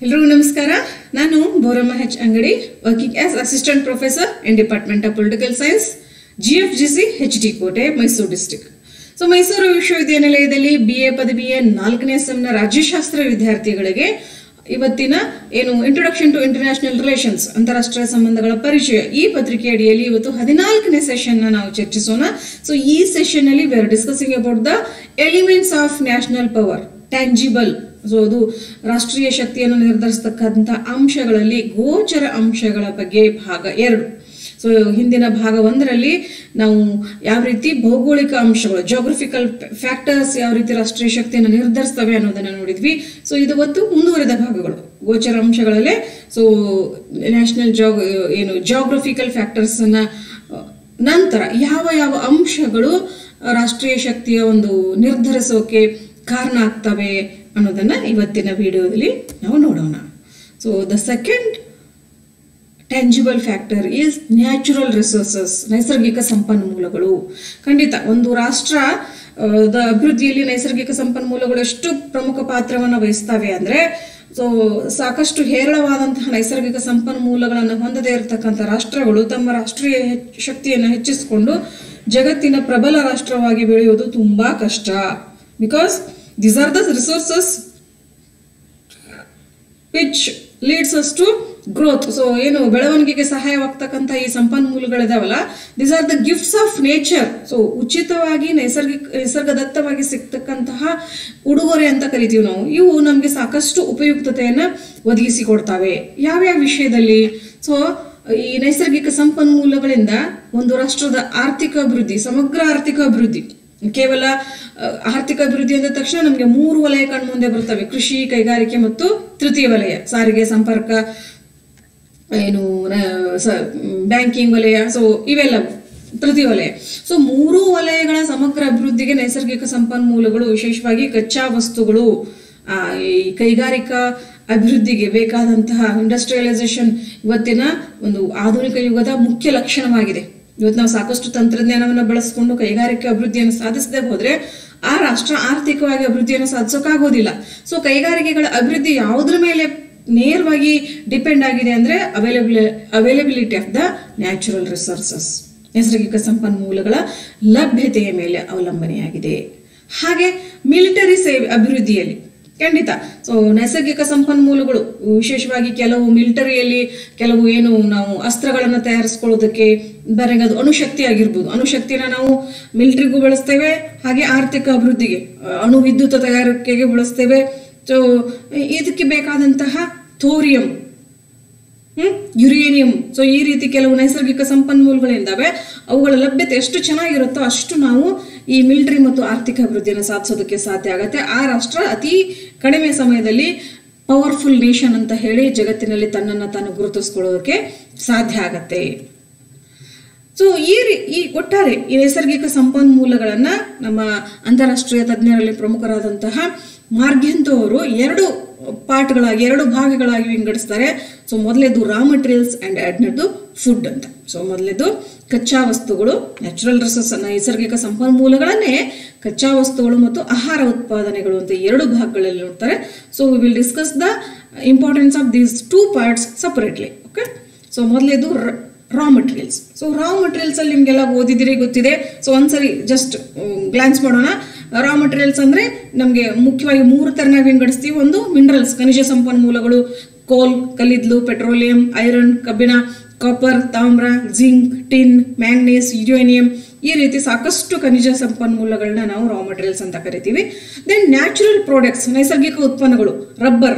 ಎಲ್ರಿಗೂ ನಮಸ್ಕಾರ ನಾನು Boramma H Angadi working as assistant professor in department of political science G F G C H D Kote Mysuru district so Mysuru ವಿಶ್ವವಿದ್ಯಾನಿಲಯದಲ್ಲಿ B A ಪದವಿಯ ನಾಲ್ಕನೇ ಸೆಮ್ನ ರಾಜ್ಯಶಾಸ್ತ್ರ ವಿದ್ಯಾರ್ಥಿಗಳಿಗೆ ಇವತ್ತಿನ ಏನು ಇಂಟ್ರೊಡಕ್ಷನ್ ಟು ಇಂಟರ್ನ್ಯಾಷನಲ್ ರಿಲೇಷನ್ಸ್ ಅಂತಾರಾಷ್ಟ್ರೀಯ ಸಂಬಂಧಗಳ ಪರಿಚಯ ಈ ಪತ್ರಿಕೆ ಅಡಿಯಲ್ಲಿ ಇವತ್ತು ಹದಿನಾಲ್ಕನೇ ಸೆಷನ್ ನಾವು ಚರ್ಚಿಸೋಣ ಸೊ ಈ ಸೆಷನ್ ಅಲ್ಲಿ we are discussing about the elements of national power tangible so ಅದು ರಾಷ್ಟ್ರೀಯ ಶಕ್ತಿಯನ್ನು ನಿರ್ಧರಿಸತಕ್ಕಂಥ ಅಂಶಗಳಲ್ಲಿ ಗೋಚರ ಅಂಶಗಳ ಬಗ್ಗೆ ಭಾಗ ಎರಡು ಸೊ ಹಿಂದಿನ ಭಾಗ ಒಂದರಲ್ಲಿ ನಾವು ಯಾವ ರೀತಿ ಭೌಗೋಳಿಕ ಅಂಶಗಳು ಜೋಗ್ರಫಿಕಲ್ ಫ್ಯಾಕ್ಟರ್ಸ್ ಯಾವ ರೀತಿ ರಾಷ್ಟ್ರೀಯ ಶಕ್ತಿಯನ್ನು ನಿರ್ಧರಿಸ್ತವೆ ಅನ್ನೋದನ್ನ ನೋಡಿದ್ವಿ ಸೊ ಇದು ಒಂದು ಮುಂದುವರೆದ ಭಾಗಗಳು ಗೋಚರ ಅಂಶಗಳಲ್ಲೇ ಸೊ ನ್ಯಾಷನಲ್ ಜಾಗ್ ಏನು ಜಾಗ್ರಫಿಕಲ್ ಫ್ಯಾಕ್ಟರ್ಸ್ ಅನ್ನ ನಂತರ ಯಾವ ಯಾವ ಅಂಶಗಳು ರಾಷ್ಟ್ರೀಯ ಶಕ್ತಿಯ ಒಂದು ನಿರ್ಧರಿಸೋಕೆ ಕಾರಣ ಆಗ್ತವೆ ಅನ್ನೋದನ್ನ ಇವತ್ತಿನ ವಿಡಿಯೋದಲ್ಲಿ ನಾವು ನೋಡೋಣ so the second tangible factor is natural resources ನೈಸರ್ಗಿಕ ಸಂಪನ್ಮೂಲಗಳು ಖಂಡಿತ ಒಂದು ರಾಷ್ಟ್ರ ಆ, ದ ಅಭಿವೃದ್ಧಿಯಲ್ಲಿ ನೈಸರ್ಗಿಕ ಸಂಪನ್ಮೂಲಗಳು ಎಷ್ಟು ಪ್ರಮುಖ ಪಾತ್ರವನ್ನು ವಹಿಸ್ತವೆ ಅಂದ್ರೆ ಸೊ ಸಾಕಷ್ಟು ಹೇರಳವಾದಂತಹ ನೈಸರ್ಗಿಕ ಸಂಪನ್ಮೂಲಗಳನ್ನು ಹೊಂದದೇ ಇರತಕ್ಕಂಥ ರಾಷ್ಟ್ರಗಳು ತಮ್ಮ ರಾಷ್ಟ್ರೀಯ ಹೆಚ್- ಶಕ್ತಿಯನ್ನು ಹೆಚ್ಚಿಸಿಕೊಂಡು ಜಗತ್ತಿನ ಪ್ರಬಲ ರಾಷ್ಟ್ರವಾಗಿ ಬೆಳೆಯುವುದು ತುಂಬಾ ಕಷ್ಟ because these are the resources which leads us to growth so ಏನು ಬೆಳವಣಿಗೆಗೆ ಸಹಾಯವಾಗ್ತಕ್ಕಂಥ ಈ ಸಂಪನ್ಮೂಲಗಳಿದಾವಲ್ಲ these are the gifts of nature so ಉಚಿತವಾಗಿ ನೈಸರ್ಗಿಕ ನಿಸರ್ಗದತ್ತವಾಗಿ ಸಿಗ್ತಕ್ಕಂತಹ ಉಡುಗೊರೆ ಅಂತ ಕರಿತೀವಿ ನಾವು ಇವು ನಮಗೆ ಸಾಕಷ್ಟು ಉಪಯುಕ್ತತೆಯನ್ನ ಒದಗಿಸಿಕೊಡ್ತವೆ ಯಾವ್ಯಾವ ವಿಷಯದಲ್ಲಿ ಸೊ ಈ ನೈಸರ್ಗಿಕ ಸಂಪನ್ಮೂಲಗಳಿಂದ ಒಂದು ರಾಷ್ಟ್ರದ ಆರ್ಥಿಕ ಅಭಿವೃದ್ಧಿ ಸಮಗ್ರ ಆರ್ಥಿಕ ಅಭಿವೃದ್ಧಿ ಕೇವಲ ಅ, ಆರ್ಥಿಕ ಅಭಿವೃದ್ಧಿ ಅಂದ ತಕ್ಷಣ ನಮಗೆ ಮೂರು ವಲಯ ಕಣ್ಮುಂದೆ ಬರ್ತವೆ ಕೃಷಿ ಕೈಗಾರಿಕೆ ಮತ್ತು ತೃತೀಯ ವಲಯ ಸಾರಿಗೆ ಸಂಪರ್ಕ ಏನು ಬ್ಯಾಂಕಿಂಗ್ ವಲಯ ಸೊ ಇವೆಲ್ಲ ತೃತೀಯ ವಲಯ ಸೊ ಮೂರು ವಲಯಗಳ ಸಮಗ್ರ ಅಭಿವೃದ್ಧಿಗೆ ನೈಸರ್ಗಿಕ ಸಂಪನ್ಮೂಲಗಳು ವಿಶೇಷವಾಗಿ ಕಚ್ಚಾ ವಸ್ತುಗಳು ಆ, ಈ ಕೈಗಾರಿಕಾ ಅಭಿವೃದ್ಧಿಗೆ ಬೇಕಾದಂತಹ ಇಂಡಸ್ಟ್ರಿಯಲೈಸೇಷನ್ ಇವತ್ತಿನ ಒಂದು ಆಧುನಿಕ ಯುಗದ ಮುಖ್ಯ ಲಕ್ಷಣವಾಗಿದೆ ಇವತ್ತು ನಾವು ಸಾಕಷ್ಟು ತಂತ್ರಜ್ಞಾನವನ್ನು ಬಳಸಿಕೊಂಡು ಕೈಗಾರಿಕಾ ಅಭಿವೃದ್ಧಿಯನ್ನು ಸಾಧಿಸದೆ ಹೋದ್ರೆ ಆ ರಾಷ್ಟ್ರ ಆರ್ಥಿಕವಾಗಿ ಅಭಿವೃದ್ಧಿಯನ್ನು ಸಾಧಿಸೋಕ್ಕಾಗೋದಿಲ್ಲ ಸೊ ಕೈಗಾರಿಕೆಗಳ ಅಭಿವೃದ್ಧಿ ಯಾವುದ್ರ ಮೇಲೆ ನೇರವಾಗಿ ಡಿಪೆಂಡ್ ಆಗಿದೆ ಅಂದ್ರೆ availability availability of the natural resources ನೈಸರ್ಗಿಕ ಸಂಪನ್ಮೂಲಗಳ ಲಭ್ಯತೆಯ ಮೇಲೆ ಅವಲಂಬನೆಯಾಗಿದೆ ಹಾಗೆ ಮಿಲಿಟರಿ ಸೇವೆ ಅಭಿವೃದ್ಧಿಯಲ್ಲಿ ಖಂಡಿತ ಸೊ ನೈಸರ್ಗಿಕ ಸಂಪನ್ಮೂಲಗಳು ವಿಶೇಷವಾಗಿ ಕೆಲವು ಮಿಲಿಟರಿಯಲ್ಲಿ ಕೆಲವು ಏನು ನಾವು ಅಸ್ತ್ರಗಳನ್ನು ತಯಾರಿಸ್ಕೊಳ್ಳೋದಕ್ಕೆ ಬೇರೆ ಅದು ಅಣುಶಕ್ತಿ ಆಗಿರ್ಬೋದು ಅಣುಶಕ್ತಿನ ನಾವು ಮಿಲಿಟರಿಗೂ ಬಳಸ್ತೇವೆ ಹಾಗೆ ಆರ್ಥಿಕ ಅಭಿವೃದ್ಧಿಗೆ ಆ, ಅಣು ವಿದ್ಯುತ್ ತಯಾರಿಕೆಗೆ ಬಳಸ್ತೇವೆ ಸೊ ಇದಕ್ಕೆ ಬೇಕಾದಂತಹ ಥೋರಿಯಂ ಹ್ಮ್ ಯುರೇನಿಯಂ ಸೊ ಈ ರೀತಿ ಕೆಲವು ನೈಸರ್ಗಿಕ ಸಂಪನ್ಮೂಲಗಳಿದ್ದಾವೆ ಅವುಗಳ ಲಭ್ಯತೆ ಎಷ್ಟು ಚೆನ್ನಾಗಿರುತ್ತೋ ಅಷ್ಟು ನಾವು ಈ ಮಿಲಿಟರಿ ಮತ್ತು ಆರ್ಥಿಕ ಅಭಿವೃದ್ಧಿಯನ್ನು ಸಾಧಿಸೋದಕ್ಕೆ ಸಾಧ್ಯ ಆಗುತ್ತೆ ಆ ರಾಷ್ಟ್ರ ಅತಿ ಕಡಿಮೆ ಸಮಯದಲ್ಲಿ ಪವರ್ಫುಲ್ ನೇಷನ್ ಅಂತ ಹೇಳಿ ಜಗತ್ತಿನಲ್ಲಿ ತನ್ನನ್ನು ತಾನು ಗುರುತಿಸ್ಕೊಳ್ಳೋದಕ್ಕೆ ಸಾಧ್ಯ ಆಗತ್ತೆ ಸೊ ಈ ರೀ- ಈ ಒಟ್ಟಾರೆ ಈ ನೈಸರ್ಗಿಕ ಸಂಪನ್ಮೂಲಗಳನ್ನ ನಮ್ಮ ಅಂತಾರಾಷ್ಟ್ರೀಯ ತಜ್ಞರಲ್ಲಿ ಪ್ರಮುಖರಾದಂತಹ ಮಾರ್ಗ್ಯಂತು ಅವರು ಎರಡು ಪಾರ್ಟ್ಗಳಾಗಿ ಎರಡು ಭಾಗಗಳಾಗಿ ವಿಂಗಡಿಸ್ತಾರೆ ಸೊ ಮೊದಲೇದು ರಾ ಮಟೀರಿಯಲ್ಸ್ ಅಂಡ್ ಎರಡನೇದು ಫುಡ್ ಅಂತ ಸೊ ಮೊದಲೇದು ಕಚ್ಚಾ ವಸ್ತುಗಳು ನ್ಯಾಚುರಲ್ ರಿಸೋರ್ಸ್ ನೈಸರ್ಗಿಕ ಸಂಪನ್ಮೂಲಗಳನ್ನೇ ಕಚ್ಚಾ ವಸ್ತುಗಳು ಮತ್ತು ಆಹಾರ ಉತ್ಪಾದನೆಗಳು ಅಂತ ಎರಡು ಭಾಗಗಳಲ್ಲಿ ನೋಡ್ತಾರೆ so we will discuss the importance of these two parts separately okay so ಮೊದಲೇದು raw materials so raw materials ಅಲ್ಲಿ ನಿಮ್ಗೆಲ್ಲ ಓದಿದಿರಿ ಗೊತ್ತಿದೆ ಸೊ ಒಂದ್ಸರಿ ಜಸ್ಟ್ ಗ್ಲಾನ್ಸ್ ಮಾಡೋಣ ರಾ ಮಟೀರಿಯಲ್ಸ್ ಅಂದ್ರೆ ನಮಗೆ ಮುಖ್ಯವಾಗಿ ಮೂರು ತರನಾಗಿ ವಿಂಗಡಿಸ್ತೀವಿ ಒಂದು ಮಿನರಲ್ಸ್ ಖನಿಜ ಸಂಪನ್ಮೂಲಗಳು ಕೋಲ್ ಕಲ್ಲಿದ್ಲು ಪೆಟ್ರೋಲಿಯಂ ಐರನ್ ಕಬ್ಬಿಣ ಕಾಪರ್ ತಾಮ್ರ ಜಿಂಕ್ ಟಿನ್ ಮ್ಯಾಂಗ್ನೀಸ್ ಯುರೇನಿಯಂ ಈ ರೀತಿ ಸಾಕಷ್ಟು ಖನಿಜ ಸಂಪನ್ಮೂಲಗಳನ್ನ ನಾವು ರಾ ಮಟೀರಿಯಲ್ಸ್ ಅಂತ ಕರಿತೀವಿ ದೆನ್ ನ್ಯಾಚುರಲ್ ಪ್ರಾಡಕ್ಟ್ಸ್ ನೈಸರ್ಗಿಕ ಉತ್ಪನ್ನಗಳು ರಬ್ಬರ್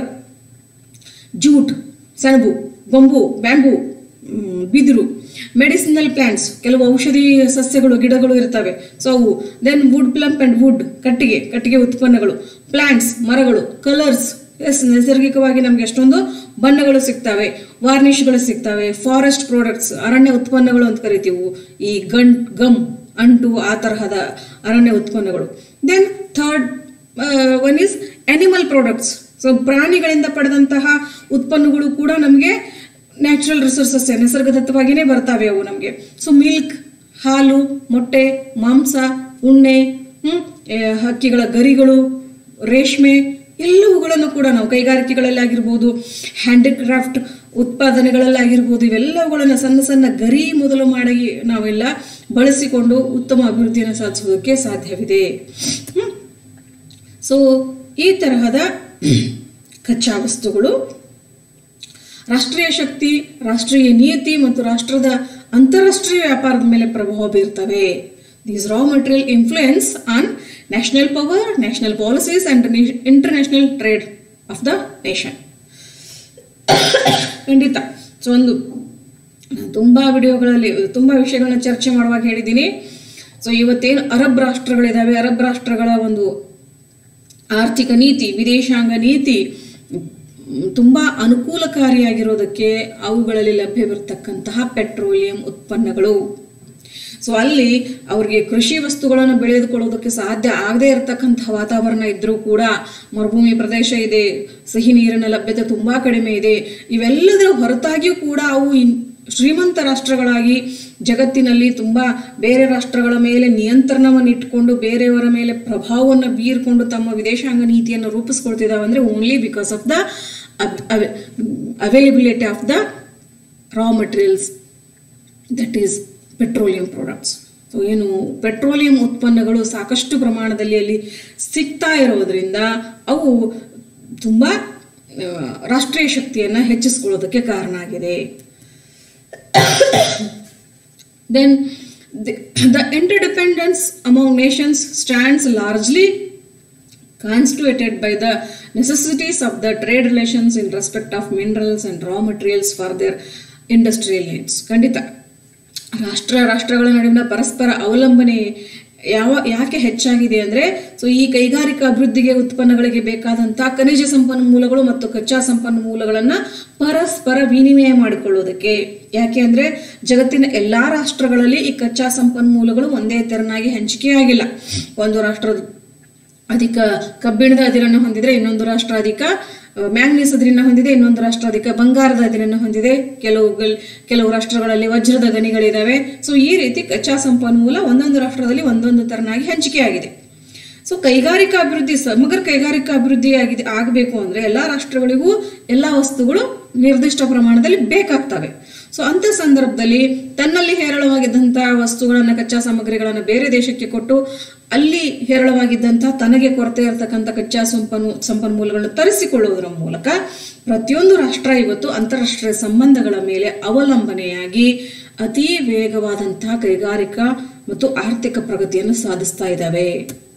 ಜೂಟ್ ಸೆಣಬು ಬೊಂಬು ಬ್ಯಾಂಬು ಮ್, ಬಿದಿರು ಮೆಡಿಸಿನಲ್ ಪ್ಲಾಂಟ್ಸ್ ಕೆಲವು ಔಷಧಿ ಸಸ್ಯಗಳು ಗಿಡಗಳು ಇರ್ತವೆ ಸೊ ಅವು then wood pulp and wood ಕಟ್ಟಿಗೆ ಕಟ್ಟಿಗೆ ಉತ್ಪನ್ನಗಳು ಪ್ಲಾಂಟ್ಸ್ ಮರಗಳು ಕಲರ್ಸ್ ಎಸ್ ನೈಸರ್ಗಿಕವಾಗಿ ನಮ್ಗೆ ಎಷ್ಟೊಂದು ಬಣ್ಣಗಳು ಸಿಗ್ತವೆ ವಾರ್ನಿಷ್ಗಳು ಸಿಗ್ತವೆ ಫಾರೆಸ್ಟ್ ಪ್ರಾಡಕ್ಟ್ಸ್ ಅರಣ್ಯ ಉತ್ಪನ್ನಗಳು ಅಂತ ಕರಿತೀವಿ ಈ ಗನ್ ಗಮ್ ಅಂಟು ಆ ತರಹದ ಅರಣ್ಯ ಉತ್ಪನ್ನಗಳು then third one is animal products so ಪ್ರಾಣಿಗಳಿಂದ ಪಡೆದಂತಹ ಉತ್ಪನ್ನಗಳು ಕೂಡ ನಮಗೆ ನ್ಯಾಚುರಲ್ ರಿಸೋರ್ಸಸ್ ನಿಸರ್ಗದತ್ತವಾಗಿಯೇ ಬರ್ತಾವೆ ಅವು ನಮಗೆ ಸೊ ಮಿಲ್ಕ್ ಹಾಲು ಮೊಟ್ಟೆ ಮಾಂಸ ಉಣ್ಣೆ ಹ್ಮ್, ಆ, ಹಕ್ಕಿಗಳ ಗರಿಗಳು ರೇಷ್ಮೆ ಎಲ್ಲವುಗಳನ್ನು ಕೂಡ ನಾವು ಕೈಗಾರಿಕೆಗಳಲ್ಲಿ ಆಗಿರ್ಬೋದು ಹ್ಯಾಂಡಿಕ್ರಾಫ್ಟ್ ಉತ್ಪಾದನೆಗಳಲ್ಲಾಗಿರ್ಬೋದು ಇವೆಲ್ಲವುಗಳನ್ನು ಸಣ್ಣ ಸಣ್ಣ ಗರಿ ಮೊದಲು ಮಾಡಿ ನಾವೆಲ್ಲ ಬಳಸಿಕೊಂಡು ಉತ್ತಮ ಅಭಿವೃದ್ಧಿಯನ್ನು ಸಾಧಿಸುವುದಕ್ಕೆ ಸಾಧ್ಯವಿದೆ ಸೊ ಈ ತರಹದ ಕಚ್ಚಾ ವಸ್ತುಗಳು ರಾಷ್ಟ್ರೀಯ ಶಕ್ತಿ ರಾಷ್ಟ್ರೀಯ ನೀತಿ ಮತ್ತು ರಾಷ್ಟ್ರದ ಅಂತಾರಾಷ್ಟ್ರೀಯ ವ್ಯಾಪಾರದ ಮೇಲೆ ಪ್ರಭಾವ ಬೀರ್ತವೆ these raw material influence on national power national policies and international trade of the nation ಖಂಡಿತ ಸೊ ಒಂದು ನಾನು ತುಂಬ ವಿಡಿಯೋಗಳಲ್ಲಿ ತುಂಬ ವಿಷಯಗಳನ್ನ ಚರ್ಚೆ ಮಾಡುವಾಗ ಹೇಳಿದ್ದೀನಿ ಸೊ ಇವತ್ತೇನು ಅರಬ್ ರಾಷ್ಟ್ರಗಳಿದ್ದಾವೆ ಅರಬ್ ರಾಷ್ಟ್ರಗಳ ಒಂದು ಆರ್ಥಿಕ ನೀತಿ ವಿದೇಶಾಂಗ ನೀತಿ ಮ್, ತುಂಬಾ ಅನುಕೂಲಕಾರಿಯಾಗಿರೋದಕ್ಕೆ ಅವುಗಳಲ್ಲಿ ಲಭ್ಯವಿರತಕ್ಕಂತಹ ಪೆಟ್ರೋಲಿಯಂ ಉತ್ಪನ್ನಗಳು ಸೊ ಅಲ್ಲಿ ಅವ್ರಿಗೆ ಕೃಷಿ ವಸ್ತುಗಳನ್ನು ಬೆಳೆದುಕೊಳ್ಳೋದಕ್ಕೆ ಸಾಧ್ಯ ಆಗದೇ ಇರತಕ್ಕಂತಹ ವಾತಾವರಣ ಇದ್ರೂ ಕೂಡ ಮರುಭೂಮಿ ಪ್ರದೇಶ ಇದೆ ಸಿಹಿ ನೀರಿನ ಲಭ್ಯತೆ ತುಂಬಾ ಕಡಿಮೆ ಇದೆ ಇವೆಲ್ಲದರ ಹೊರತಾಗಿಯೂ ಕೂಡ ಅವು ಇನ್- ಶ್ರೀಮಂತ ರಾಷ್ಟ್ರಗಳಾಗಿ ಜಗತ್ತಿನಲ್ಲಿ ತುಂಬಾ ಬೇರೆ ರಾಷ್ಟ್ರಗಳ ಮೇಲೆ ನಿಯಂತ್ರಣವನ್ನು ಇಟ್ಕೊಂಡು ಬೇರೆಯವರ ಮೇಲೆ ಪ್ರಭಾವವನ್ನು ಬೀರ್ಕೊಂಡು ತಮ್ಮ ವಿದೇಶಾಂಗ ನೀತಿಯನ್ನು ರೂಪಿಸ್ಕೊಳ್ತಿದ್ದಾವೆ ಅಂದ್ರೆ only because of the availability of the raw materials that is petroleum products so ಏನು ಪೆಟ್ರೋಲಿಯಂ ಉತ್ಪನ್ನಗಳು ಸಾಕಷ್ಟು ಪ್ರಮಾಣದಲ್ಲಿ ಅಲ್ಲಿ ಸಿಗ್ತಾ ಇರೋದ್ರಿಂದ ಅವು ತುಂಬ ಆ, ರಾಷ್ಟ್ರೀಯ ಶಕ್ತಿಯನ್ನು ಹೆಚ್ಚಿಸ್ಕೊಳ್ಳೋದಕ್ಕೆ ಕಾರಣ ಆಗಿದೆ then the, the interdependence among nations stands largely constituted by the necessities of the trade relations in respect of minerals and raw materials for their industrial needs ಖಂಡಿತ ರಾಷ್ಟ್ರ ರಾಷ್ಟ್ರಗಳ ನಡುವಿನ ಪರಸ್ಪರ ಅವಲಂಬನೆ ಯಾವ ಯಾಕೆ ಹೆಚ್ಚಾಗಿದೆ ಅಂದ್ರೆ ಸೊ ಈ ಕೈಗಾರಿಕಾ ಅಭಿವೃದ್ಧಿಗೆ ಉತ್ಪನ್ನಗಳಿಗೆ ಬೇಕಾದಂತಹ ಖನಿಜ ಸಂಪನ್ಮೂಲಗಳು ಮತ್ತು ಕಚ್ಚಾ ಸಂಪನ್ಮೂಲಗಳನ್ನ ಪರಸ್ಪರ ವಿನಿಮಯ ಮಾಡಿಕೊಳ್ಳೋದಕ್ಕೆ ಯಾಕೆ ಅಂದ್ರೆ ಜಗತ್ತಿನ ಎಲ್ಲಾ ರಾಷ್ಟ್ರಗಳಲ್ಲಿ ಈ ಕಚ್ಚಾ ಸಂಪನ್ಮೂಲಗಳು ಒಂದೇ ತೆರನಾಗಿ ಹಂಚಿಕೆಯಾಗಿಲ್ಲ ಒಂದು ರಾಷ್ಟ್ರ ಅಧಿಕ ಕಬ್ಬಿಣದ ಅದಿರನ್ನು ಹೊಂದಿದ್ರೆ ಇನ್ನೊಂದು ರಾಷ್ಟ್ರ ಅಧಿಕ ಮ್ಯಾಂಗ್ನೀಸ್ ಅದಿರನ್ನ ಹೊಂದಿದೆ ಇನ್ನೊಂದು ರಾಷ್ಟ್ರ ಅಧಿಕ ಬಂಗಾರದ ಅದಿರನ್ನು ಹೊಂದಿದೆ ಕೆಲವು ಗಲ್- ಕೆಲವು ರಾಷ್ಟ್ರಗಳಲ್ಲಿ ವಜ್ರದ ಗಣಿಗಳಿದಾವೆ ಸೊ ಈ ರೀತಿ ಕಚ್ಚಾ ಸಂಪನ್ಮೂಲ ಒಂದೊಂದು ರಾಷ್ಟ್ರದಲ್ಲಿ ಒಂದೊಂದು ತರನಾಗಿ ಹಂಚಿಕೆಯಾಗಿದೆ ಸೊ ಕೈಗಾರಿಕಾ ಅಭಿವೃದ್ಧಿ ಸಮಗ್ರ ಕೈಗಾರಿಕಾ ಅಭಿವೃದ್ಧಿ ಆಗಿದೆ ಆಗಬೇಕು ಅಂದ್ರೆ ಎಲ್ಲಾ ರಾಷ್ಟ್ರಗಳಿಗೂ ಎಲ್ಲಾ ವಸ್ತುಗಳು ನಿರ್ದಿಷ್ಟ ಪ್ರಮಾಣದಲ್ಲಿ ಬೇಕಾಗ್ತವೆ ಸೊ ಅಂತ ಸಂದರ್ಭದಲ್ಲಿ ತನ್ನಲ್ಲಿ ಹೇರಳವಾಗಿದ್ದಂತಹ ವಸ್ತುಗಳನ್ನ ಕಚ್ಚಾ ಸಾಮಗ್ರಿಗಳನ್ನ ಬೇರೆ ದೇಶಕ್ಕೆ ಕೊಟ್ಟು ಅಲ್ಲಿ ಹೇರಳವಾಗಿದ್ದಂತಹ ತನಗೆ ಕೊರತೆ ಇರತಕ್ಕಂಥ ಕಚ್ಚಾ ಸಂಪನ್ಮೂ ಸಂಪನ್ಮೂಲಗಳನ್ನು ತರಿಸಿಕೊಳ್ಳುವುದರ ಮೂಲಕ ಪ್ರತಿಯೊಂದು ರಾಷ್ಟ್ರ ಇವತ್ತು ಅಂತಾರಾಷ್ಟ್ರೀಯ ಸಂಬಂಧಗಳ ಮೇಲೆ ಅವಲಂಬನೆಯಾಗಿ ಅತಿ ವೇಗವಾದಂತಹ ಕೈಗಾರಿಕಾ ಮತ್ತು ಆರ್ಥಿಕ ಪ್ರಗತಿಯನ್ನು ಸಾಧಿಸ್ತಾ ಇದ್ದಾವೆ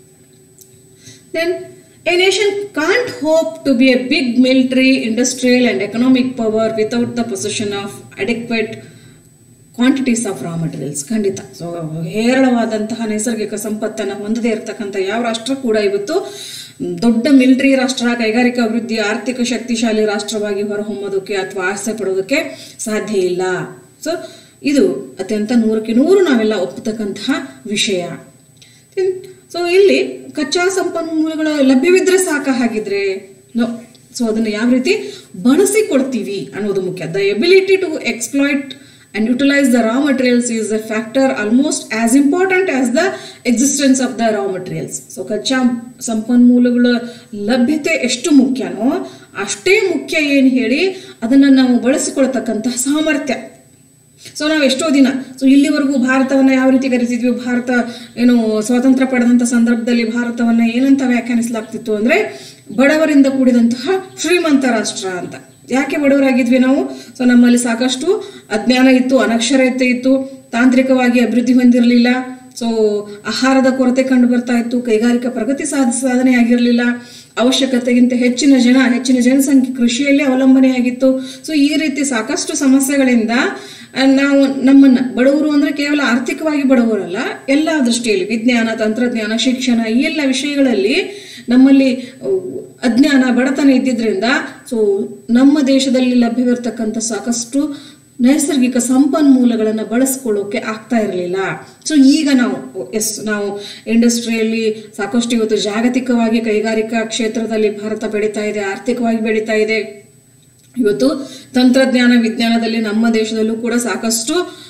then a nation can't hope to be a big military, industrial, and economic power without the possession of adequate quantities of raw materials ಖಂಡಿತ ಸೊ ಹೇರಳವಾದಂತಹ ನೈಸರ್ಗಿಕ ಸಂಪತ್ತನ್ನು ಹೊಂದದೇ ಇರತಕ್ಕಂಥ ಯಾವ ರಾಷ್ಟ್ರ ಕೂಡ ಇವತ್ತು ಮ್, ದೊಡ್ಡ ಮಿಲಿಟರಿ ರಾಷ್ಟ್ರ ಕೈಗಾರಿಕಾ ಅಭಿವೃದ್ಧಿ ಆರ್ಥಿಕ ಶಕ್ತಿಶಾಲಿ ರಾಷ್ಟ್ರವಾಗಿ ಹೊರಹೊಮ್ಮೋದಕ್ಕೆ ಅಥವಾ ಆಸೆ ಪಡೋದಕ್ಕೆ ಸಾಧ್ಯ ಇಲ್ಲ ಸೊ ಇದು ಅತ್ಯಂತ ನೂರಕ್ಕೆ ನೂರು ನಾವೆಲ್ಲ ಒಪ್ಪತಕ್ಕಂತಹ ವಿಷಯ ಸೊ ಇಲ್ಲಿ ಕಚ್ಚಾ ಸಂಪನ್ಮೂಲಗಳು ಲಭ್ಯವಿದ್ರೆ ಸಾಕ ಹಾಗಿದ್ರೆ ನೋ ಸೊ ಅದನ್ನು ಯಾವ ರೀತಿ ಬಳಸಿಕೊಳ್ತೀವಿ ಅನ್ನೋದು ಮುಖ್ಯ the ability to exploit and utilise the raw materials is a factor almost as important as the existence of the raw materials so ಕಚ್ಚಾ ಸಂಪನ್ಮೂಲಗಳ ಲಭ್ಯತೆ ಎಷ್ಟು ಮುಖ್ಯನೋ ಅಷ್ಟೇ ಮುಖ್ಯ ಏನು ಹೇಳಿ ಅದನ್ನು ನಾವು ಬಳಸಿಕೊಳ್ತಕ್ಕಂತಹ ಸಾಮರ್ಥ್ಯ ಸೊ ನಾವು ಎಷ್ಟೋ ದಿನ ಸೊ ಇಲ್ಲಿವರೆಗೂ ಭಾರತವನ್ನ ಯಾವ ರೀತಿ ಕರಿತಿದ್ವಿ ಭಾರತ ಏನು ಸ್ವಾತಂತ್ರ್ಯ ಪಡೆದಂತ ಸಂದರ್ಭದಲ್ಲಿ ಭಾರತವನ್ನ ಏನಂತ ವ್ಯಾಖ್ಯಾನಿಸಲಾಗ್ತಿತ್ತು ಅಂದ್ರೆ ಬಡವರಿಂದ ಕೂಡಿದಂತಹ ಶ್ರೀಮಂತ ರಾಷ್ಟ್ರ ಅಂತ ಯಾಕೆ ಬಡವರಾಗಿದ್ವಿ ನಾವು ಸೊ ನಮ್ಮಲ್ಲಿ ಸಾಕಷ್ಟು ಅಜ್ಞಾನ ಇತ್ತು ಅನಕ್ಷರತೆ ಇತ್ತು ತಾಂತ್ರಿಕವಾಗಿ ಅಭಿವೃದ್ಧಿ ಹೊಂದಿರಲಿಲ್ಲ ಸೊ ಆಹಾರದ ಕೊರತೆ ಕಂಡು ಬರ್ತಾ ಇತ್ತು ಕೈಗಾರಿಕಾ ಪ್ರಗತಿ ಸಾಧ ಸಾಧನೆ ಆಗಿರಲಿಲ್ಲ ಅವಶ್ಯಕತೆಗಿಂತ ಹೆಚ್ಚಿನ ಜನ ಹೆಚ್ಚಿನ ಜನಸಂಖ್ಯೆ ಕೃಷಿಯಲ್ಲೇ ಅವಲಂಬನೆಯಾಗಿತ್ತು ಸೊ ಈ ರೀತಿ ಸಾಕಷ್ಟು ಸಮಸ್ಯೆಗಳಿಂದ ಆ, ನಾವು ನಮ್ಮನ್ನ ಬಡವರು ಅಂದ್ರೆ ಕೇವಲ ಆರ್ಥಿಕವಾಗಿ ಬಡವರಲ್ಲ ಎಲ್ಲ ದೃಷ್ಟಿಯಲ್ಲಿ ವಿಜ್ಞಾನ ತಂತ್ರಜ್ಞಾನ ಶಿಕ್ಷಣ ಈ ಎಲ್ಲ ವಿಷಯಗಳಲ್ಲಿ ನಮ್ಮಲ್ಲಿ ಅಹ್, ಅಜ್ಞಾನ ಬಡತನ ಇದ್ದಿದ್ರಿಂದ ಸೊ ನಮ್ಮ ದೇಶದಲ್ಲಿ ಲಭ್ಯವಿರ್ತಕ್ಕಂಥ ಸಾಕಷ್ಟು ನೈಸರ್ಗಿಕ ಸಂಪನ್ಮೂಲಗಳನ್ನು ಬಳಸ್ಕೊಳ್ಳೋಕೆ ಆಗ್ತಾ ಇರಲಿಲ್ಲ ಸೊ ಈಗ ನಾವು ಎಸ್ ನಾವು ಇಂಡಸ್ಟ್ರಿಯಲ್ಲಿ ಸಾಕಷ್ಟು ಇವತ್ತು ಜಾಗತಿಕವಾಗಿ ಕೈಗಾರಿಕಾ ಕ್ಷೇತ್ರದಲ್ಲಿ ಭಾರತ ಬೆಳೀತಾ ಇದೆ ಆರ್ಥಿಕವಾಗಿ ಬೆಳೀತಾ ಇದೆ ಇವತ್ತು ತಂತ್ರಜ್ಞಾನ ವಿಜ್ಞಾನದಲ್ಲಿ ನಮ್ಮ ದೇಶದಲ್ಲೂ ಕೂಡ ಸಾಕಷ್ಟು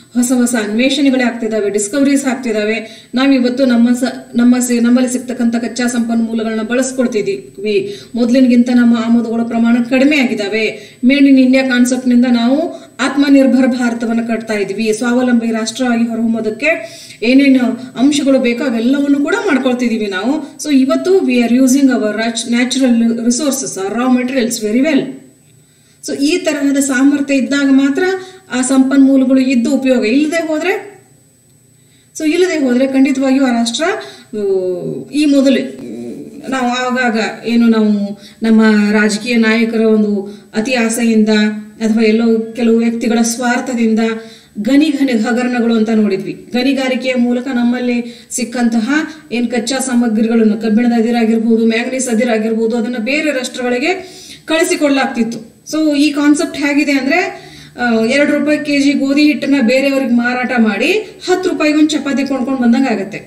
ಹೊಸ ಹೊಸ ಅನ್ವೇಷಣೆಗಳೇ ಆಗ್ತಿದಾವೆ ಡಿಸ್ಕವರೀಸ್ ಆಗ್ತಿದಾವೆ ನಾವಿವತ್ತು ನಮ್ಮ ಸ ನಮ್ಮ ಸಿ- ನಮ್ಮಲ್ಲಿ ಸಿಗ್ತಕ್ಕಂಥ ಕಚ್ಚಾ ಸಂಪನ್ಮೂಲಗಳನ್ನ ಬಳಸ್ಕೊಳ್ತಿದ್ದೀವಿ ಮೊದಲಿನಗಿಂತ ನಮ್ಮ ಆಮದುಗಳ ಪ್ರಮಾಣ ಕಡಿಮೆ ಆಗಿದ್ದಾವೆ ಮೇಡ್ ಇನ್ ಇಂಡಿಯಾ ಕಾನ್ಸೆಪ್ಟ್ನಿಂದ ನಾವು ಆತ್ಮನಿರ್ಭರ ಭಾರತವನ್ನು ಕಟ್ತಾ ಇದ್ವಿ ಸ್ವಾವಲಂಬಿ ರಾಷ್ಟ್ರವಾಗಿ ಹೊರಹೊಮ್ಮೋದಕ್ಕೆ ಏನೇನು ಅಂಶಗಳು ಬೇಕೋ ಅವೆಲ್ಲವನ್ನು ಕೂಡ ಮಾಡ್ಕೊಳ್ತಿದೀವಿ ನಾವು ಸೊ ಇವತ್ತು we are using our natural resources raw materials very well so ಈ ತರಹದ ಸಾಮರ್ಥ್ಯ ಇದ್ದಾಗ ಮಾತ್ರ ಆ ಸಂಪನ್ಮೂಲಗಳು ಇದ್ದು ಉಪಯೋಗ ಇಲ್ಲದೆ ಹೋದ್ರೆ ಸೊ ಇಲ್ಲದೆ ಹೋದ್ರೆ ಖಂಡಿತವಾಗಿಯೂ ಆ ರಾಷ್ಟ್ರ ಆ, ಈ ಮೊದಲು ಮ್, ನಾವು ಆಗಾಗ ಏನು ನಾವು ನಮ್ಮ ರಾಜಕೀಯ ನಾಯಕರ ಒಂದು ಅತಿ ಆಸೆಯಿಂದ ಅಥವಾ ಎಲ್ಲೋ ಕೆಲವು ವ್ಯಕ್ತಿಗಳ ಸ್ವಾರ್ಥದಿಂದ ಗಣಿ ಘನಿ ಹಗರಣಗಳು ಅಂತ ನೋಡಿದ್ವಿ ಗಣಿಗಾರಿಕೆಯ ಮೂಲಕ ನಮ್ಮಲ್ಲಿ ಸಿಕ್ಕಂತಹ ಏನ್ ಕಚ್ಚಾ ಸಾಮಗ್ರಿಗಳನ್ನು ಕಬ್ಬಿಣದ ಅದಿರಾಗಿರ್ಬೋದು ಮ್ಯಾಂಗನೀಸ್ ಅದಿರಾಗಿರ್ಬೋದು ಅದನ್ನ ಬೇರೆ ರಾಷ್ಟ್ರಗಳಿಗೆ ಕಳಿಸಿಕೊಡ್ಲಾಗ್ತಿತ್ತು ಸೊ ಈ ಕಾನ್ಸೆಪ್ಟ್ ಹೇಗಿದೆ ಅಂದ್ರೆ ಆ, ಎರಡು ರೂಪಾಯಿ ಕೆ ಜಿ ಗೋಧಿ ಹಿಟ್ಟನ್ನ ಬೇರೆಯವ್ರಿಗೆ ಮಾರಾಟ ಮಾಡಿ ಹತ್ತು ರೂಪಾಯಿಗೆ ಒಂದು ಚಪಾತಿ ಕೊಂಡ್ಕೊಂಡು ಬಂದಂಗೆ ಆಗತ್ತೆ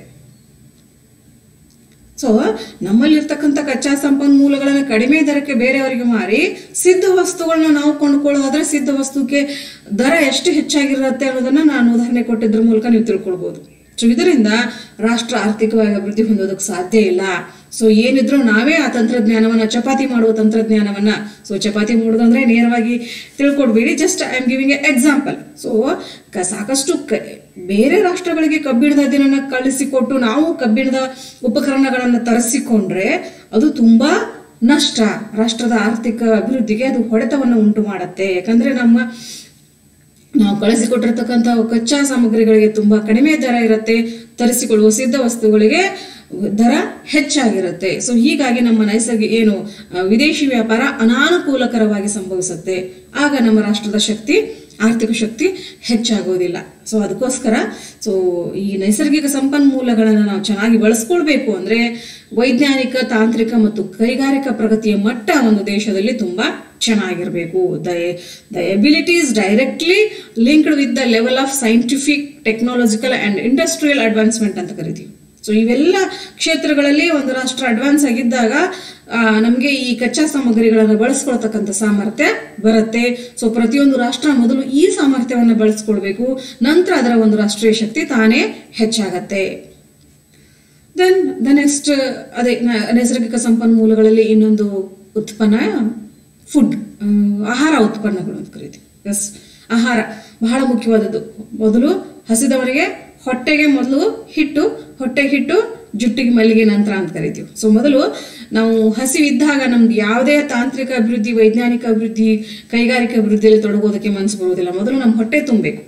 ಸೊ ನಮ್ಮಲ್ಲಿರ್ತಕ್ಕಂಥ ಕಚ್ಚಾ ಸಂಪನ್ಮೂಲಗಳನ್ನ ಕಡಿಮೆ ದರಕ್ಕೆ ಬೇರೆಯವರಿಗೆ ಮಾರಿ ಸಿದ್ಧ ವಸ್ತುಗಳನ್ನ ನಾವು ಕೊಂಡ್ಕೊಳ್ಳೋದಾದ್ರೆ ಸಿದ್ಧ ವಸ್ತುಕ್ಕೆ ದರ ಎಷ್ಟು ಹೆಚ್ಚಾಗಿರುತ್ತೆ ಅನ್ನೋದನ್ನ ನಾನು ಉದಾಹರಣೆ ಕೊಟ್ಟಿದ್ರ ಮೂಲಕ ನೀವು ತಿಳ್ಕೊಳ್ಬಹುದು ಸೊ ಇದರಿಂದ ರಾಷ್ಟ್ರ ಆರ್ಥಿಕವಾಗಿ ಅಭಿವೃದ್ಧಿ ಹೊಂದೋದಕ್ಕೆ ಸಾಧ್ಯ ಇಲ್ಲ ಸೊ ಏನಿದ್ರು ನಾವೇ ಆ ತಂತ್ರಜ್ಞಾನವನ್ನ ಚಪಾತಿ ಮಾಡುವ ತಂತ್ರಜ್ಞಾನವನ್ನ ಸೊ ಚಪಾತಿ ಮಾಡೋದಂದ್ರೆ ನೇರವಾಗಿ ತಿಳ್ಕೊಡ್ಬೇಡಿ just I am giving a example so ಸಾಕಷ್ಟು ಕ- ಬೇರೆ ರಾಷ್ಟ್ರಗಳಿಗೆ ಕಬ್ಬಿಣದ ದಿನನ ಕಳಿಸಿಕೊಟ್ಟು ನಾವು ಕಬ್ಬಿಣದ ಉಪಕರಣಗಳನ್ನ ತರಿಸಿಕೊಂಡ್ರೆ ಅದು ತುಂಬಾ ನಷ್ಟ ರಾಷ್ಟ್ರದ ಆರ್ಥಿಕ ಅಭಿವೃದ್ಧಿಗೆ ಅದು ಹೊಡೆತವನ್ನು ಉಂಟು ಮಾಡುತ್ತೆ ಯಾಕಂದ್ರೆ ನಮ್ಮ ನಾವು ಕಳಿಸಿಕೊಟ್ಟಿರ್ತಕ್ಕಂಥ ಕಚ್ಚಾ ಸಾಮಗ್ರಿಗಳಿಗೆ ತುಂಬಾ ಕಡಿಮೆ ದರ ಇರುತ್ತೆ ತರಿಸಿಕೊಳ್ಳುವ ಸಿದ್ಧ ವಸ್ತುಗಳಿಗೆ ದರ ಹೆಚ್ಚಾಗಿರುತ್ತೆ ಸೊ ಹೀಗಾಗಿ ನಮ್ಮ ನೈಸರ್ಗಿಕ ಏನು ಆ, ವಿದೇಶಿ ವ್ಯಾಪಾರ ಅನಾನುಕೂಲಕರವಾಗಿ ಸಂಭವಿಸುತ್ತೆ ಆಗ ನಮ್ಮ ರಾಷ್ಟ್ರದ ಶಕ್ತಿ ಆರ್ಥಿಕ ಶಕ್ತಿ ಹೆಚ್ಚಾಗೋದಿಲ್ಲ ಸೊ ಅದಕ್ಕೋಸ್ಕರ ಸೊ ಈ ನೈಸರ್ಗಿಕ ಸಂಪನ್ಮೂಲಗಳನ್ನು ನಾವು ಚೆನ್ನಾಗಿ ಬಳಸ್ಕೊಳ್ಬೇಕು ಅಂದ್ರೆ ವೈಜ್ಞಾನಿಕ ತಾಂತ್ರಿಕ ಮತ್ತು ಕೈಗಾರಿಕಾ ಪ್ರಗತಿಯ ಮಟ್ಟ ಒಂದು ದೇಶದಲ್ಲಿ ತುಂಬಾ ಚೆನ್ನಾಗಿರಬೇಕು the the abilities directly linked with the level of scientific technological and industrial advancement ಅಂತ ಕರಿತೀವಿ ಸೊ ಇವೆಲ್ಲ ಕ್ಷೇತ್ರಗಳಲ್ಲಿ ಒಂದು ರಾಷ್ಟ್ರ ಅಡ್ವಾನ್ಸ್ ಆಗಿದ್ದಾಗ ನಮಗೆ ಈ ಕಚ್ಚಾ ಸಾಮಗ್ರಿಗಳನ್ನು ಬಳಸ್ಕೊಳ್ತಕ್ಕಂಥ ಸಾಮರ್ಥ್ಯ ಬರುತ್ತೆ ಸೊ ಪ್ರತಿಯೊಂದು ರಾಷ್ಟ್ರ ಮೊದಲು ಈ ಸಾಮರ್ಥ್ಯವನ್ನು ಬಳಸ್ಕೊಳ್ಬೇಕು ನಂತರ ಅದರ ಒಂದು ರಾಷ್ಟ್ರೀಯ ಶಕ್ತಿ ತಾನೇ ಹೆಚ್ಚಾಗತ್ತೆ ದೆನ್ ದ ನೆಕ್ಸ್ಟ್ ಅದೇ ನ- ನೈಸರ್ಗಿಕ ಸಂಪನ್ಮೂಲಗಳಲ್ಲಿ ಇನ್ನೊಂದು ಉತ್ಪನ್ನ ಫುಡ್ ಆಹಾರ ಉತ್ಪನ್ನಗಳು ಅಂತ ಕರಿತೀವಿ ಎಸ್ ಆಹಾರ ಬಹಳ ಮುಖ್ಯವಾದದ್ದು ಮೊದಲು ಹಸಿದವರಿಗೆ ಹೊಟ್ಟೆಗೆ ಮೊದಲು ಹಿಟ್ಟು ಹೊಟ್ಟೆ ಹಿಟ್ಟು ಜುಟ್ಟಿಗೆ ಮಲ್ಲಿಗೆ ನಂತರ ಅಂತ ಕರಿತೀವಿ ಸೊ ಮೊದಲು ನಾವು ಹಸಿವಿದ್ದಾಗ ನಮ್ದು ಯಾವುದೇ ತಾಂತ್ರಿಕ ಅಭಿವೃದ್ಧಿ ವೈಜ್ಞಾನಿಕ ಅಭಿವೃದ್ಧಿ ಕೈಗಾರಿಕಾ ಅಭಿವೃದ್ಧಿಯಲ್ಲಿ ತೊಡಗೋದಕ್ಕೆ ಮನಸ್ಸು ಬರುವುದಿಲ್ಲ ಮೊದಲು ನಮ್ಮ ಹೊಟ್ಟೆ ತುಂಬಬೇಕು